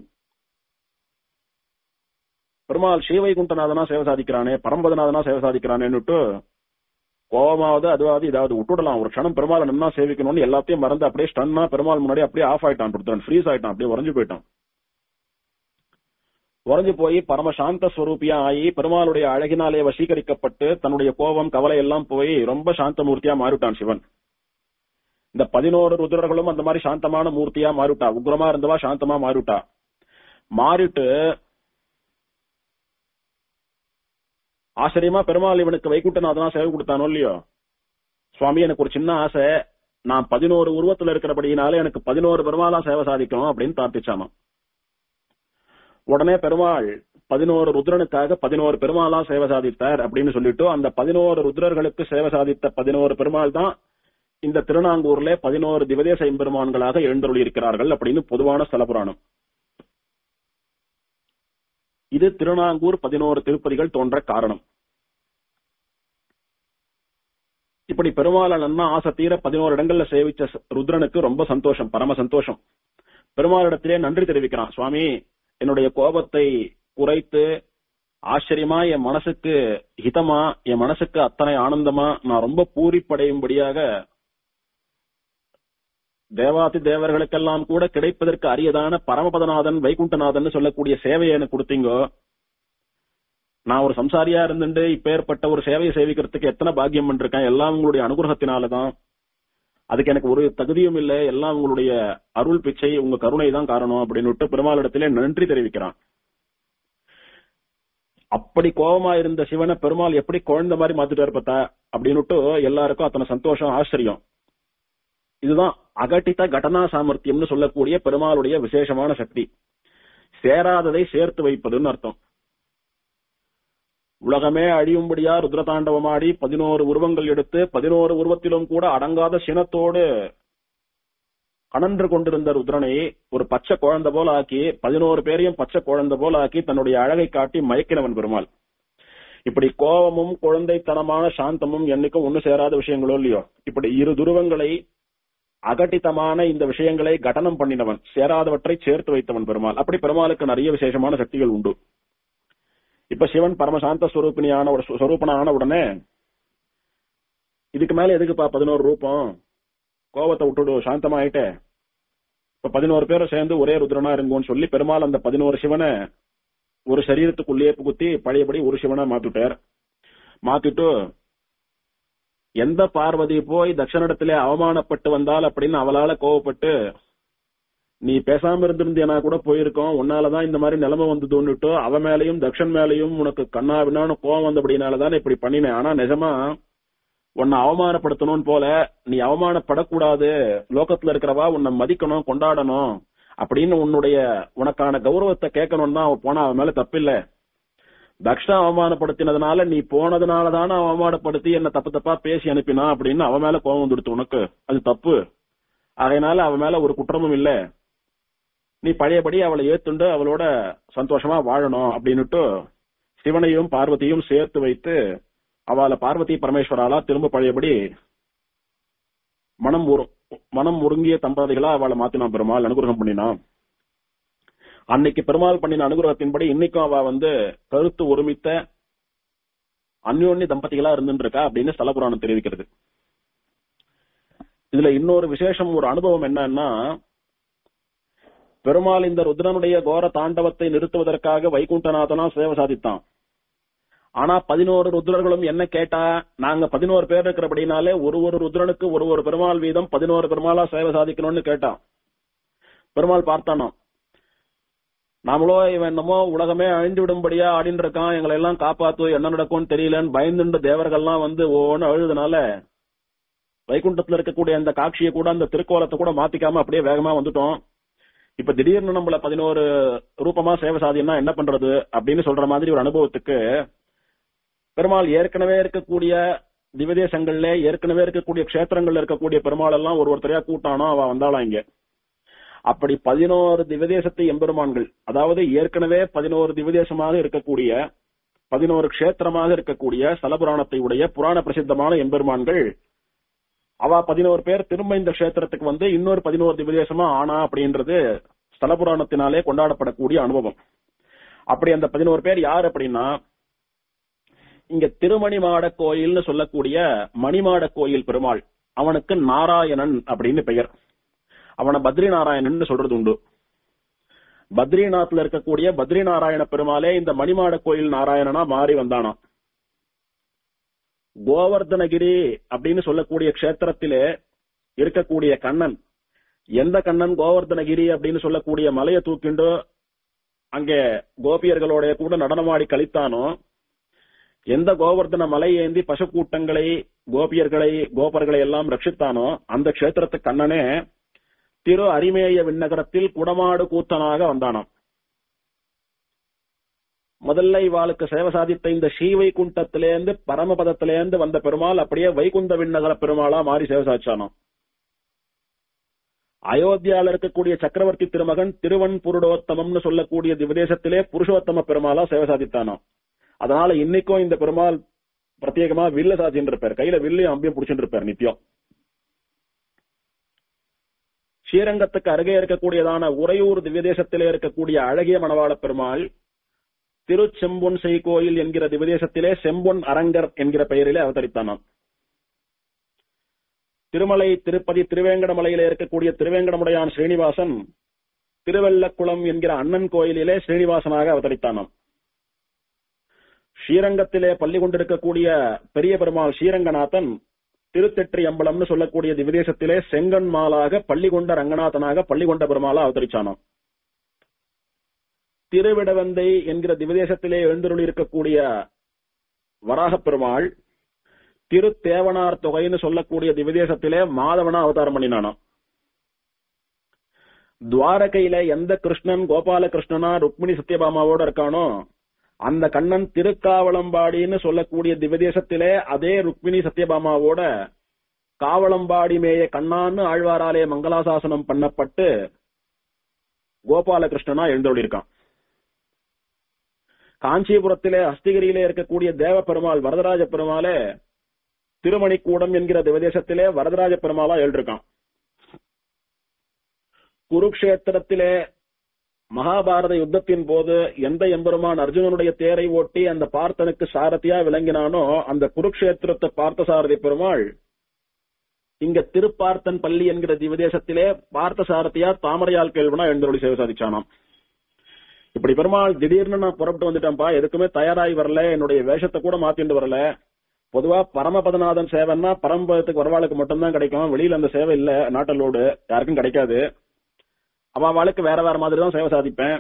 பெருமாள் ஸ்ரீவைகுண்டநாதனா சேவை சாதிக்கிறானே பரம்பதநாதனா சேவை சாதிக்கிறானேன்னுட்டு கோபமாவது அதுவாவது இதாவது விட்டுடலாம் ஒரு க்ஷணம் பெருமாளை நன்னா சேவிக்கணும்னு எல்லாத்தையும் மறந்து அப்படியே ஸ்டன்னா பெருமாள் முன்னாடி அப்படியே ஆஃப் ஆயிட்டான் ருத்ரன் ஃப்ரீஸ் ஆயிட்டான் அப்படியே உறைஞ்சு போயிட்டான் உறைஞ்சு போய் பரம சாந்த ஸ்வரூபியா ஆகி பெருமாளுடைய அழகினாலே வசீகரிக்கப்பட்டு தன்னுடைய கோபம் கவலை எல்லாம் போய் ரொம்ப சாந்த மூர்த்தியா மாறிட்டான் சிவன் இந்த பதினோரு ருத்ரர்களும் அந்த மாதிரி சாந்தமான மூர்த்தியா மாறிட்டா உக்ரமா இருந்தவா சாந்தமா மாறிட்டா மாறிட்டு ஆச்சரியமா பெருமாள் இவனுக்கு வைகுண்டநாதனா சேவை கொடுத்தானோ இல்லையோ சுவாமி எனக்கு ஒரு சின்ன ஆசை நான் பதினோரு உருவத்துல இருக்கிறபடியினால எனக்கு பதினோரு பெருமாளா சேவை சாதிக்கணும் அப்படின்னு பிரார்த்திச்சாமா உடனே பெருமாள் பதினோரு ருத்ரனுக்காக பதினோரு பெருமாளா சேவை சாதித்தார் அப்படின்னு சொல்லிட்டு அந்த பதினோரு ருத்ரர்களுக்கு சேவை சாதித்த பதினோரு பெருமாள் தான் இந்த திருநாங்கூர்ல பதினோரு திவதேச எம்பெருமான்களாக எழுந்தருளி இருக்கிறார்கள் அப்படின்னு பொதுவான ஸ்தல புராணம் இது திருநாங்கூர் பதினோரு திருப்பதிகள் தோன்ற காரணம் இப்படி பெருமாளை நன்னா ஆசை தீர பதினோரு இடங்கள்ல சேவிச்ச ருத்ரனுக்கு ரொம்ப சந்தோஷம் பரம சந்தோஷம் பெருமாளிடத்திலே நன்றி தெரிவிக்கிறான் சுவாமி என்னுடைய கோபத்தை குறைத்து ஆச்சரியமா என் மனசுக்கு ஹிதமா என் மனசுக்கு அத்தனை ஆனந்தமா நான் ரொம்ப பூரிப்படையும்படியாக தேவாதி தேவர்களுக்கெல்லாம் கூட கிடைப்பதற்கு அரியதான பரமபதநாதன் வைகுண்டநாதன் சொல்லக்கூடிய சேவையை எனக்கு கொடுத்தீங்கோ நான் ஒரு சம்சாரியா இருந்துட்டு இப்பேற்பட்ட ஒரு சேவையை சேவிக்கிறதுக்கு எத்தனை பாக்கியம் பண்ணிருக்கேன் எல்லாம் உங்களுடைய அனுகிரகத்தினாலதான் அதுக்கு எனக்கு ஒரு தகுதியும் இல்லை எல்லாம் உங்களுடைய அருள் பிச்சை உங்க கருணை தான் காரணம் அப்படின்னு பெருமாளிடத்திலே நன்றி தெரிவிக்கிறான் அப்படி கோபமா இருந்த சிவனை பெருமாள் எப்படி குழந்தை மாதிரி மாத்திட்டாரு பார்த்தா அப்படின்னுட்டு எல்லாருக்கும் அத்தனை சந்தோஷம் ஆச்சரியம் இதுதான் அகட்டித கடனா சாமர்த்தியம்னு சொல்லக்கூடிய பெருமாளுடைய விசேஷமான சக்தி சேராததை சேர்த்து வைப்பதுன்னு அர்த்தம் உலகமே அழியும்படியா ருத்ரதாண்டவமாடி பதினோரு உருவங்கள் எடுத்து பதினோரு உருவத்திலும் கூட அடங்காத சினத்தோடு கணன்று கொண்டிருந்த ருத்ரனை ஒரு பச்சை குழந்தை போல ஆக்கி பதினோரு பேரையும் பச்சை குழந்தை போல ஆக்கி தன்னுடைய அழகை காட்டி மயக்கினவன் பெருமாள் இப்படி கோபமும் குழந்தைத்தனமான சாந்தமும் என்னைக்கும் ஒண்ணு சேராத விஷயங்களோ இல்லையோ இப்படி இரு துருவங்களை அகட்டித்தமான இந்த விஷயங்களை கடனம் பண்ணினவன் சேராதவற்றை சேர்த்து வைத்தவன் பெருமாள் அப்படி பெருமாளுக்கு நிறைய விசேஷமான சக்திகள் உண்டு இப்ப சிவன் பரமசாந்த ஸ்வரூபிணியான ஒரு ஸ்வரூபனான உடனே இதுக்கு மேல எதுக்குப்பா பதினோரு ரூபம் கோபத்தை விட்டுடு சாந்தமாயிட்டே இப்ப பதினோரு பேரும் சேர்ந்து ஒரே ருத்ரனா இருங்கோன்னு சொல்லி பெருமாள் அந்த பதினோரு சிவனை ஒரு சரீரத்துக்குள்ளேயே புகுத்தி பழையபடி ஒரு சிவனா மாத்திட்டார் மாத்திட்டு எந்த பார்வதி போய் தட்சணிடத்திலே அவமானப்பட்டு வந்தால் அப்படின்னு அவளால கோவப்பட்டு நீ பேசாம இருந்திருந்தேனா கூட போயிருக்கோம் உன்னாலதான் இந்த மாதிரி நிலைமை வந்ததுன்னுட்டு அவ மேலையும் தக்ஷன் மேலையும் உனக்கு கண்ணா வினான்னு கோவம் வந்தபடினாலதான் இப்படி பண்ணினேன் ஆனா நிஜமா உன்னை அவமானப்படுத்தணும்னு போல நீ அவமானப்படக்கூடாது லோகத்துல இருக்கிறவா உன்னை மதிக்கணும் கொண்டாடணும் அப்படின்னு உன்னுடைய உனக்கான கௌரவத்தை கேட்கணும்னு தான் அவ போனா அவன் மேல தப்பில்ல தக்ஷா அவமானப்படுத்தினதுனால நீ போனதுனால தானே அவமானப்படுத்தி என்ன தப்பு தப்பா பேசி அனுப்பினா அப்படின்னு அவன் மேல கோபம் வந்துடுத்து உனக்கு அது தப்பு அதனால அவன் மேல ஒரு குற்றமும் இல்ல நீ பழையபடி அவளை ஏத்துண்டு அவளோட சந்தோஷமா வாழணும் அப்படின்னுட்டு சிவனையும் பார்வதியும் சேர்த்து வைத்து அவளை பார்வதி பரமேஸ்வராலா திரும்ப பழையபடி மனம் உரு- மனம் உருங்கிய தம்பதிகளா அவளை மாத்தினான் பெருமாள் அனுகிரகம் பண்ணினான் அன்னைக்கு பெருமாள் பண்ணின அனுகிரகத்தின்படி இன்னைக்கும் அவ வந்து கருத்து ஒருமித்த அந்யோன்ய தம்பதிகளா இருந்துட்டு இருக்கா அப்படின்னு ஸ்தல புராணம் தெரிவிக்கிறது இதுல இன்னொரு விசேஷம் ஒரு அனுபவம் என்னன்னா பெருமாள் இந்த ருத்ரனுடைய கோர தாண்டவத்தை நிறுத்துவதற்காக வைகுண்டநாதனா சேவை சாதித்தான் ஆனா பதினோரு ருத்ரர்களும் என்ன கேட்டா நாங்க பதினோரு பேர் இருக்கிறபடினாலே ஒரு ஒரு ருத்ரனுக்கு ஒரு ஒரு பெருமாள் வீதம் பதினோரு பெருமாளா சேவை சாதிக்கணும்னு கேட்டான் பெருமாள் பார்த்தானாம் நாமளோ இவன் என்னமோ உலகமே அழிந்து விடும்படியா ஆடின்னு இருக்கான் எங்களை எல்லாம் காப்பாத்து என்ன நடக்கும்னு தெரியலன்னு பயந்துண்டு தேவர்கள்லாம் வந்து ஒவ்வொன்னு அழுதுனால வைகுண்டத்துல இருக்கக்கூடிய அந்த காட்சியை கூட அந்த திருக்கோலத்தை கூட மாத்திக்காம அப்படியே வேகமா வந்துட்டோம் இப்ப திடீர்னு நம்மள பதினோரு ரூபமா சேவை சாதினா என்ன பண்றது அப்படின்னு சொல்ற மாதிரி ஒரு அனுபவத்துக்கு பெருமாள் ஏற்கனவே இருக்கக்கூடிய திவதேசங்கள்ல ஏற்கனவே இருக்கக்கூடிய க்ஷேத்திரங்கள்ல இருக்கக்கூடிய பெருமாள் எல்லாம் ஒரு ஒருத்தரையா கூட்டானோ அவ வந்தாளாம் இங்க அப்படி பதினோரு திவதேசத்து எம்பெருமான்கள் அதாவது ஏற்கனவே பதினோரு திவதேசமாக இருக்கக்கூடிய பதினோரு க்ஷேத்திரமாக இருக்கக்கூடிய ஸ்தலபுராணத்தை உடைய புராண பிரசித்தமான எம்பெருமான்கள் அவ பதினோரு பேர் திரும்ப இந்த க்ஷேத்திரத்துக்கு வந்து இன்னொரு பதினோரு திவதேசமா ஆனா அப்படின்றது ஸ்தல புராணத்தினாலே கொண்டாடப்படக்கூடிய அனுபவம் அப்படி அந்த பதினோரு பேர் யார் அப்படின்னா இங்க திருமணிமாட கோயில்னு சொல்லக்கூடிய மணிமாட கோயில் பெருமாள் அவனுக்கு நாராயணன் அப்படின்னு பெயர் அவனை பத்ரி நாராயணன் சொல்றது உண்டு பத்ரிநாத்ல இருக்கக்கூடிய பத்ரி நாராயண பெருமாளே இந்த மணிமாட கோயில் நாராயணனா மாறி வந்தானாம் கோவர்தனகிரி அப்படின்னு சொல்லக்கூடிய க்ஷேத்திரத்திலே இருக்கக்கூடிய கண்ணன் எந்த கண்ணன் கோவர்தனகிரி அப்படின்னு சொல்லக்கூடிய மலையை தூக்கிண்டு அங்கே கோபியர்களோட கூட நடனமாடி கழித்தானோ எந்த கோவர்தன மலை ஏந்தி பசு கூட்டங்களை கோபியர்களை கோபர்களை எல்லாம் ரட்சித்தானோ அந்த க்ஷேத்திரத்து கண்ணனே திரு அரிமேய விண்ணகரத்தில் குடமாடு கூத்தனாக வந்தானாம் முதல்ல இவாளுக்கு சேவை சாதித்த இந்த ஸ்ரீவைகுண்டத்திலேருந்து பரமபதத்திலேருந்து வந்த பெருமாள் அப்படியே வைகுந்த விண்ணகர பெருமாளா மாறி சேவை சாதிச்சானாம் அயோத்தியால இருக்கக்கூடிய சக்கரவர்த்தி திருமகன் திருவன் புருடோத்தமம்னு சொல்லக்கூடிய திவதேசத்திலே புருஷோத்தம பெருமாளா சேவை சாதித்தானாம் அதனால இன்னைக்கும் இந்த பெருமாள் பிரத்யேகமா வில்ல சாதிச்சுட்டு இருப்பார் கையில வில்லையும் அம்பியும் புடிச்சுட்டு இருப்பார் நித்தியம் ஸ்ரீரங்கத்துக்கு அருகே இருக்கக்கூடியதான உறையூர் திவ்யதேசத்திலே இருக்கக்கூடிய அழகிய மணவாள பெருமாள் திருச்செம்பொன் செய்கோயில் என்கிற திவதேசத்திலே செம்பொன் அரங்கர் என்கிற பெயரிலே அவதரித்தானாம் திருமலை திருப்பதி திருவேங்கடமலையிலே இருக்கக்கூடிய திருவேங்கடமுடையான் ஸ்ரீனிவாசன் திருவெள்ளக்குளம் என்கிற அண்ணன் கோயிலிலே ஸ்ரீனிவாசனாக அவதரித்தானாம் ஸ்ரீரங்கத்திலே பள்ளி கொண்டிருக்கக்கூடிய பெரிய பெருமாள் ஸ்ரீரங்கநாதன் திருத்தெற்றி அம்பலம்னு சொல்லக்கூடிய திவதேசத்திலே செங்கன் மாலாக பள்ளி கொண்ட ரங்கநாதனாக பள்ளி கொண்ட பெருமாளா அவதரிச்சானாம் திருவிடவந்தை என்கிற திவதேசத்திலே எழுந்தருளி இருக்கக்கூடிய வராகப் பெருமாள் திருத்தேவனார் தொகைன்னு சொல்லக்கூடிய திவதேசத்திலே மாதவனா அவதாரம் பண்ணினானாம் துவாரகையில எந்த கிருஷ்ணன் கோபால கிருஷ்ணனா ருக்மிணி சத்யபாமாவோட இருக்கானோ அந்த கண்ணன் திருக்காவளம்பாடின்னு சொல்லக்கூடிய திவதேசத்திலே அதே ருக்மிணி சத்யபாமாவோட காவளம்பாடி மேய கண்ணான்னு ஆழ்வாராலே மங்களாசாசனம் பண்ணப்பட்டு கோபாலகிருஷ்ணனா எழுந்தொழிருக்கான் காஞ்சிபுரத்திலே அஸ்திகிரியிலே இருக்கக்கூடிய தேவ பெருமாள் வரதராஜ பெருமாளே திருமணிக்கூடம் என்கிற திவதேசத்திலே வரதராஜ பெருமாளா எழுதிருக்கான் குருக்ஷேத்திரத்திலே மகாபாரத யுத்தத்தின் போது எந்த எம்பெருமான் அர்ஜுனனுடைய தேரை ஓட்டி அந்த பார்த்தனுக்கு சாரதியா விளங்கினானோ அந்த குருக்ஷேத்திரத்தை பார்த்த சாரதி பெருமாள் இங்க திருப்பார்த்தன் பள்ளி என்கிற திவதேசத்திலே பார்த்த சாரதியா தாமரையால் கேள்வனா எழுந்தருளி சேவை சாதிச்சானாம் இப்படி பெருமாள் திடீர்னு நான் புறப்பட்டு வந்துட்டேன்ப்பா எதுக்குமே தயாராகி வரல என்னுடைய வேஷத்தை கூட மாத்திட்டு வரல பொதுவா பரமபதநாதன் சேவைன்னா பரமபதத்துக்கு வரவாளுக்கு மட்டும்தான் கிடைக்கும் வெளியில அந்த சேவை இல்ல நாட்டலோடு யாருக்கும் கிடைக்காது அவளுக்கு வேற வேற மாதிரி தான் சேவை சாதிப்பேன்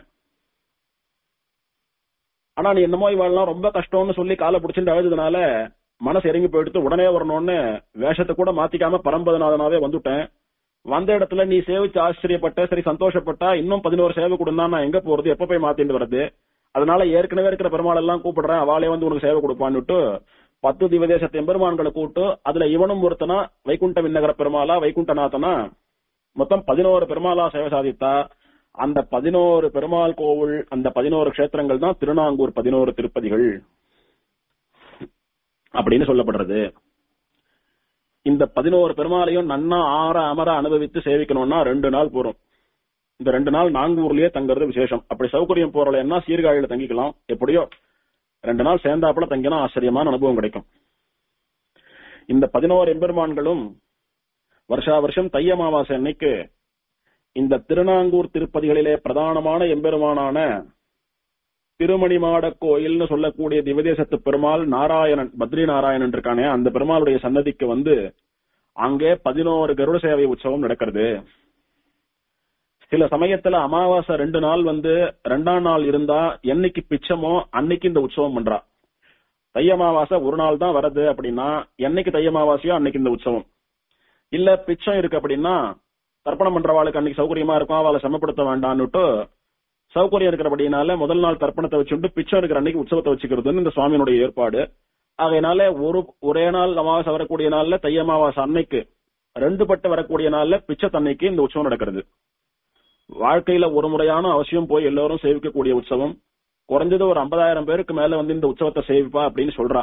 ஆனா நீ என்னமோ இவாள்லாம் ரொம்ப கஷ்டம்னு சொல்லி காலை பிடிச்சிட்டு அழுதுனால மனசு இறங்கி போயிடுத்து உடனே வரணும்னு வேஷத்தை கூட மாத்திக்காம பரம்பதநாதனாவே வந்துட்டேன் வந்த இடத்துல நீ சேவிச்சு ஆச்சரியப்பட்ட சரி சந்தோஷப்பட்டா இன்னும் பதினோரு சேவை கொடுந்தா நான் எங்க போறது எப்ப போய் மாத்திட்டு வர்றது அதனால ஏற்கனவே இருக்கிற பெருமாள் எல்லாம் கூப்பிடுறேன் அவளே வந்து உனக்கு சேவை கொடுப்பான்னுட்டு பத்து திவதேச எம்பெருமான்களை கூட்டு அதுல இவனும் ஒருத்தனா வைகுண்ட விண்ணகர பெருமாளா வைகுண்டநாதனா மொத்தம் பதினோரு பெருமாளா சேவை சாதித்தா அந்த பதினோரு பெருமாள் கோவில் அந்த பதினோரு க்ஷேத்திரங்கள் தான் திருநாங்கூர் பதினோரு திருப்பதிகள் அப்படின்னு சொல்லப்படுறது இந்த பதினோரு பெருமாளையும் நன்னா ஆற அமர அனுபவித்து சேவிக்கணும்னா ரெண்டு நாள் போறோம் இந்த ரெண்டு நாள் நாங்கூர்லயே தங்குறது விசேஷம் அப்படி சௌகரியம் போறலைன்னா சீர்காழியில தங்கிக்கலாம் எப்படியோ ரெண்டு நாள் சேர்ந்தாப்புல தங்கினா ஆச்சரியமான அனுபவம் கிடைக்கும் இந்த பதினோரு எம்பெருமான்களும் வருஷா வருஷம் தை அமாவாசை அன்னைக்கு இந்த திருநாங்கூர் திருப்பதிகளிலே பிரதானமான எம்பெருமானான திருமணிமாட கோயில்னு சொல்லக்கூடிய திவதேசத்து பெருமாள் நாராயணன் பத்ரி நாராயணன் இருக்கானே அந்த பெருமாளுடைய சன்னதிக்கு வந்து அங்கே பதினோரு கருட சேவை உற்சவம் நடக்கிறது சில சமயத்துல அமாவாசை ரெண்டு நாள் வந்து ரெண்டாம் நாள் இருந்தா என்னைக்கு பிச்சமோ அன்னைக்கு இந்த உற்சவம் பண்றா தை அமாவாசை ஒரு நாள் தான் வருது அப்படின்னா என்னைக்கு தை அமாவாசையோ அன்னைக்கு இந்த உற்சவம் இல்ல பிச்சம் இருக்கு அப்படின்னா தர்ப்பணம் பண்றவாளுக்கு அன்னைக்கு சௌகரியமா இருக்கும் அவளை சமப்படுத்த வேண்டான்னுட்டு சௌகரியம் இருக்கிறபடினால முதல் நாள் தர்ப்பணத்தை வச்சுட்டு பிச்சம் இருக்கிற அன்னைக்கு உற்சவத்தை வச்சுக்கிறதுன்னு இந்த சுவாமியினுடைய ஏற்பாடு ஆகையினால ஒரு ஒரே நாள் அமாவாசை வரக்கூடிய நாள்ல தை அமாவாசை அன்னைக்கு ரெண்டு பட்டு வரக்கூடிய நாள்ல பிச்சை தன்னைக்கு இந்த உற்சவம் நடக்கிறது வாழ்க்கையில ஒரு முறையான அவசியம் போய் எல்லாரும் சேவிக்கக்கூடிய உற்சவம் குறைஞ்சது ஒரு ஐம்பதாயிரம் பேருக்கு மேல வந்து இந்த உற்சவத்தை சேவிப்பா அப்படின்னு சொல்றா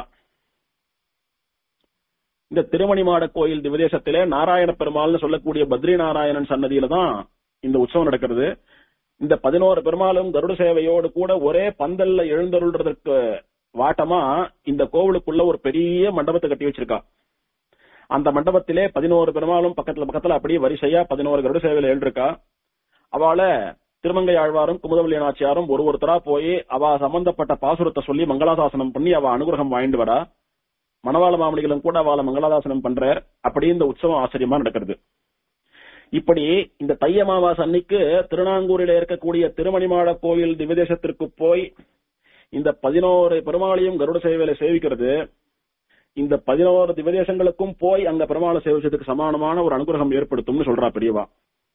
இந்த திருமணிமாட கோயில் திவதேசத்திலே நாராயண பெருமாள்னு சொல்லக்கூடிய பத்ரி நாராயணன் சன்னதியில தான் இந்த உற்சவம் நடக்கிறது இந்த பதினோரு பெருமாளும் கருட சேவையோடு கூட ஒரே பந்தல்ல எழுந்தருள்றதற்கு வாட்டமா இந்த கோவிலுக்குள்ள ஒரு பெரிய மண்டபத்தை கட்டி வச்சிருக்கா அந்த மண்டபத்திலே பதினோரு பெருமாளும் பக்கத்துல பக்கத்துல அப்படியே வரிசையா பதினோரு கருட சேவையில எழுந்திருக்கா அவளை திருமங்கை ஆழ்வாரும் குமுதவல்லி நாச்சியாரும் ஒரு ஒருத்தரா போய் அவ சம்பந்தப்பட்ட பாசுரத்தை சொல்லி மங்களாசாசனம் பண்ணி அவ அனுகிரகம் வாங்கிட்டு வரா மணவாள மாமணிகளும் கூட அவளை மங்களாதாசனம் பண்ற அப்படி இந்த உற்சவம் ஆச்சரியமா நடக்கிறது இப்படி இந்த தை அமாவாசை அன்னைக்கு திருநாங்கூரில இருக்கக்கூடிய திருமணிமாட கோயில் திவதேசத்திற்கு போய் இந்த பதினோரு பெருமாளையும் கருட சேவையில சேவிக்கிறது இந்த பதினோரு திவதேசங்களுக்கும் போய் அங்க பெருமாளை சேவிச்சதுக்கு சமானமான ஒரு அனுகிரகம் ஏற்படுத்தும்னு சொல்றா பெரியவா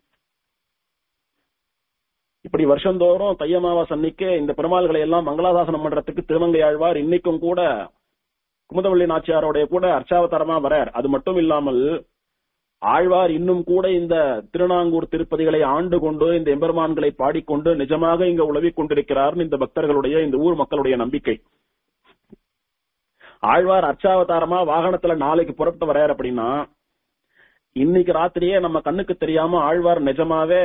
இப்படி வருஷந்தோறும் தை அமாவாசை அன்னைக்கு இந்த பெருமாள்களை எல்லாம் மங்களாதாசனம் பண்றதுக்கு திருமங்கை ஆழ்வார் இன்னைக்கும் கூட குமுதவள்ளி நாச்சியாரோடைய கூட அர்ச்சாவதாரமா வரார் அது மட்டும் இல்லாமல் ஆழ்வார் இன்னும் கூட இந்த திருநாங்கூர் திருப்பதிகளை ஆண்டு கொண்டு இந்த எம்பெருமான்களை பாடிக்கொண்டு நிஜமாக இங்க உழவிக் கொண்டிருக்கிறார்னு இந்த பக்தர்களுடைய இந்த ஊர் மக்களுடைய நம்பிக்கை ஆழ்வார் அர்ச்சாவதாரமா வாகனத்துல நாளைக்கு புறப்பட்டு வரார் அப்படின்னா இன்னைக்கு ராத்திரியே நம்ம கண்ணுக்கு தெரியாம ஆழ்வார் நிஜமாவே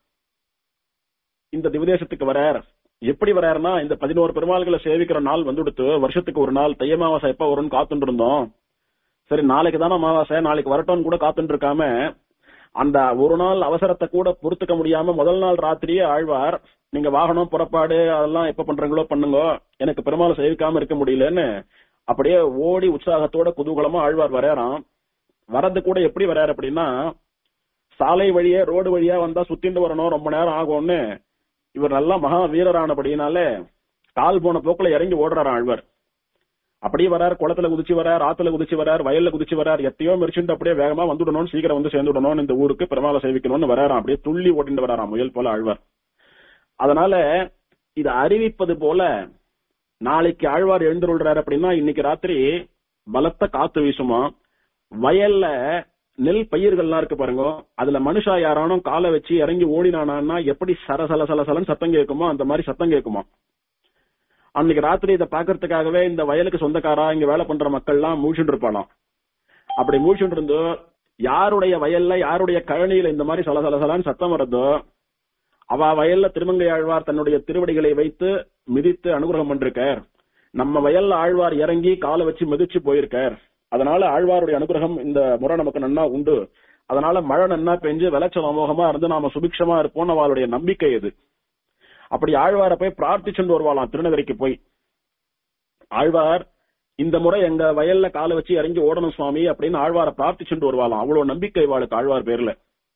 இந்த திவதேசத்துக்கு வரார் எப்படி வராருன்னா இந்த பதினோரு பெருமாள்களை சேவிக்கிற நாள் வந்துடுத்து வருஷத்துக்கு ஒரு நாள் தை அமாவாசை எப்ப வரும்னு காத்துட்டு இருந்தோம் சரி நாளைக்கு தானே அமாவாசை நாளைக்கு வரட்டும்னு கூட காத்துட்டு இருக்காம அந்த ஒரு நாள் அவசரத்தை கூட பொறுத்துக்க முடியாம முதல் நாள் ராத்திரியே ஆழ்வார் நீங்க வாகனம் புறப்பாடு அதெல்லாம் எப்ப பண்றீங்களோ பண்ணுங்க எனக்கு பெருமாளை சேவிக்காம இருக்க முடியலன்னு அப்படியே ஓடி உற்சாகத்தோட குதூகலமா ஆழ்வார் வராராம் வரது கூட எப்படி வராரு அப்படின்னா சாலை வழியே ரோடு வழியா வந்தா சுத்திண்டு வரணும் ரொம்ப நேரம் ஆகும்னு இவர் நல்லா மகா வீரரானபடினால கால் போன போக்குல இறங்கி ஓடுறாரு ஆழ்வார் அப்படியே வரார் குளத்துல குதிச்சு வரார் ஆத்துல குதிச்சு வரார் வயல்ல குதிச்சு வரார் எத்தையோ மெரிச்சுட்டு அப்படியே வேகமா வந்துடணும் சீக்கிரம் வந்து சேர்ந்துடணும் இந்த ஊருக்கு பெருமாளை சேவிக்கணும்னு வராராம் அப்படியே துள்ளி ஓட்டிட்டு வராராம் முயல் போல ஆழ்வார் அதனால இது அறிவிப்பது போல நாளைக்கு ஆழ்வார் எழுந்துருள்றாரு அப்படின்னா இன்னைக்கு ராத்திரி பலத்த காத்து வீசுமா வயல்ல நெல் பயிர்கள்லாம் இருக்கு பாருங்க அதுல மனுஷா யாரானும் காலை வச்சு இறங்கி ஓடினானா எப்படி சர சல சல சலன்னு சத்தம் கேட்குமோ அந்த மாதிரி சத்தம் கேட்குமா அன்னைக்கு ராத்திரி இதை பாக்குறதுக்காகவே இந்த வயலுக்கு சொந்தக்காரா இங்க வேலை பண்ற மக்கள்லாம் மூழ்கிட்டு இருப்பானாம் அப்படி மூழ்கிட்டு இருந்தோ யாருடைய வயல்ல யாருடைய கழனியில இந்த மாதிரி சல சல சலன்னு சத்தம் வருதோ அவ வயல்ல திருமங்கை ஆழ்வார் தன்னுடைய திருவடிகளை வைத்து மிதித்து அனுகிரகம் பண்ணிருக்கார் நம்ம வயல்ல ஆழ்வார் இறங்கி காலை வச்சு மிதிச்சு போயிருக்கார் அதனால ஆழ்வாருடைய அனுகிரகம் இந்த முறை நமக்கு நன்னா உண்டு அதனால மழை நன்னா பெஞ்சு விளைச்சல் அமோகமா இருந்து நாம சுபிக்ஷமா இருப்போம்னு அவளுடைய நம்பிக்கை இது அப்படி ஆழ்வார போய் பிரார்த்திச்சுட்டு வருவாளாம் திருநகரிக்கு போய் ஆழ்வார் இந்த முறை எங்க வயல்ல காலை வச்சு இறங்கி ஓடணும் சுவாமி அப்படின்னு ஆழ்வார பிரார்த்திச்சுட்டு வருவாளாம் அவ்வளவு நம்பிக்கை வாளுக்கு ஆழ்வார் பேர்ல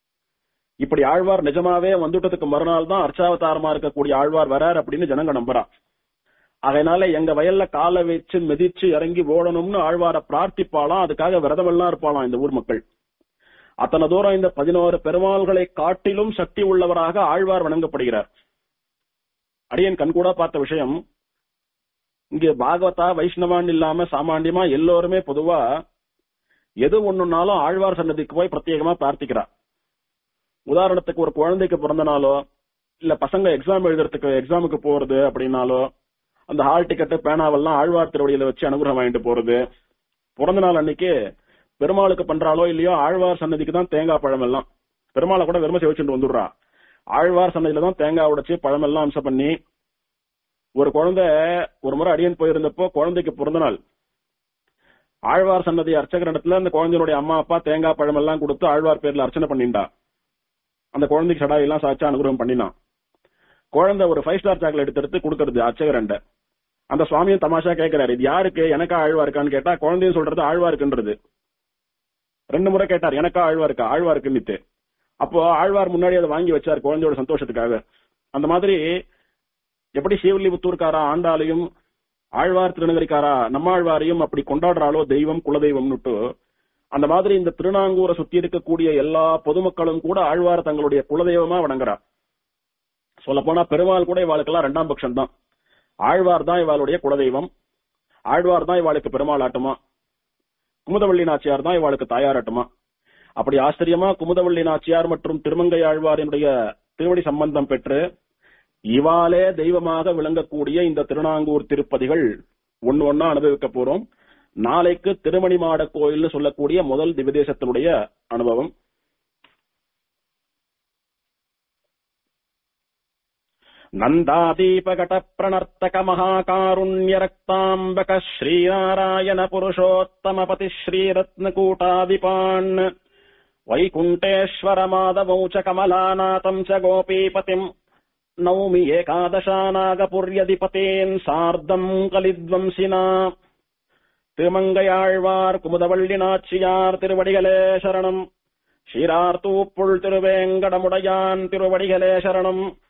இப்படி ஆழ்வார் நிஜமாவே வந்துட்டதுக்கு மறுநாள் தான் அர்ச்சாவதாரமா இருக்கக்கூடிய ஆழ்வார் வரார் அப்படின்னு ஜனங்க நம்புறா அதனால எங்க வயல்ல காலை வச்சு மிதிச்சு இறங்கி ஓடணும்னு ஆழ்வார பிரார்த்திப்பாளாம் அதுக்காக விரதமெல்லாம் இருப்பாளாம் இந்த ஊர் மக்கள் அத்தனை தூரம் இந்த பதினோரு பெருமாள்களை காட்டிலும் சக்தி உள்ளவராக ஆழ்வார் வணங்கப்படுகிறார் அடியன் கண்கூடா பார்த்த விஷயம் இங்க பாகவதா வைஷ்ணவான் இல்லாம சாமானியமா எல்லோருமே பொதுவா எது ஒண்ணுனாலும் ஆழ்வார் சன்னதிக்கு போய் பிரத்யேகமா பிரார்த்திக்கிறா உதாரணத்துக்கு ஒரு குழந்தைக்கு பிறந்த நாளோ இல்ல பசங்க எக்ஸாம் எழுதுறதுக்கு எக்ஸாமுக்கு போறது அப்படின்னாலோ அந்த ஹால் டிக்கெட் பேனாவெல்லாம் ஆழ்வார் திருவடியில வச்சு அனுகிரகம் வாங்கிட்டு போறது பிறந்த நாள் அன்னைக்கு பெருமாளுக்கு பண்றாளோ இல்லையோ ஆழ்வார் சன்னதிக்கு தான் தேங்காய் பழம் எல்லாம் பெருமாளை கூட வெறுமை வச்சுட்டு வந்துடுறா ஆழ்வார் சன்னதியில தான் தேங்காய் உடைச்சு பழம் எல்லாம் அம்சம் பண்ணி ஒரு குழந்தை ஒரு முறை அடியன் போயிருந்தப்போ குழந்தைக்கு பிறந்த நாள் ஆழ்வார் சன்னதி அர்ச்சகர் இடத்துல அந்த குழந்தையுடைய அம்மா அப்பா தேங்காய் பழம் எல்லாம் கொடுத்து ஆழ்வார் பேர்ல அர்ச்சனை பண்ணிண்டா அந்த குழந்தைக்கு சடாய் எல்லாம் சாச்சா அனுகிரகம் பண்ணினான் குழந்தை ஒரு ஃபைவ் ஸ்டார் சாக்லேட் எடுத்து எடுத்து கொடுக்கறது அர்ச்சகர் அந்த சுவாமியும் தமாஷா கேட்கிறாரு இது யாருக்கு எனக்கா ஆழ்வா இருக்கான்னு கேட்டா குழந்தையும் சொல்றது ஆழ்வா இருக்குன்றது ரெண்டு முறை கேட்டார் எனக்கா ஆழ்வா இருக்கா ஆழ்வா இருக்குன்னுட்டு அப்போ ஆழ்வார் முன்னாடி அதை வாங்கி வச்சார் குழந்தையோட சந்தோஷத்துக்காக அந்த மாதிரி எப்படி ஸ்ரீவில்லிபுத்தூர்காரா ஆண்டாலையும் ஆழ்வார் திருநகரிக்காரா நம்மாழ்வாரையும் அப்படி கொண்டாடுறாளோ தெய்வம் குலதெய்வம்னுட்டு அந்த மாதிரி இந்த திருநாங்கூரை சுத்தி இருக்கக்கூடிய எல்லா பொதுமக்களும் கூட ஆழ்வார் தங்களுடைய குலதெய்வமா வணங்குறா சொல்ல போனா பெருமாள் கூட இவாளுக்கெல்லாம் ரெண்டாம் பட்சம் தான் ஆழ்வார் தான் இவாளுடைய குலதெய்வம் ஆழ்வார் தான் இவாளுக்கு பெருமாள் ஆட்டமா குமுதவள்ளி நாச்சியார் தான் இவாளுக்கு தாயாராட்டமா அப்படி ஆச்சரியமா குமுதவள்ளி நாச்சியார் மற்றும் திருமங்கை ஆழ்வாரினுடைய திருவடி சம்பந்தம் பெற்று இவாலே தெய்வமாக விளங்கக்கூடிய இந்த திருநாங்கூர் திருப்பதிகள் ஒன்னு ஒன்னா அனுபவிக்க போறோம் நாளைக்கு திருமணிமாட கோயில்னு சொல்லக்கூடிய முதல் திவதேசத்தினுடைய அனுபவம் நந்தாதீபகட பிரணர்த்தக மகாகாருண்ய ரக்தாம்பக ஸ்ரீநாராயண புருஷோத்தமபதி ஸ்ரீரத்னகூட்டாதிபான் வைகுண்டேஸ்வர மாதவௌ ச கமலாநாதம் ச கோபீபதிம் நௌமி ஏகாதசாநாகபுரியதிபதேன் சார்த்தம் கலித்வம்சினா திருமங்கையாழ்வார் குமுதவள்ளி நாச்சியார் திருவடிகளே சரணம் ஸ்ரீரார்த்தூப்புள் திருவேங்கடமுடையான் திருவடிகளே சரணம்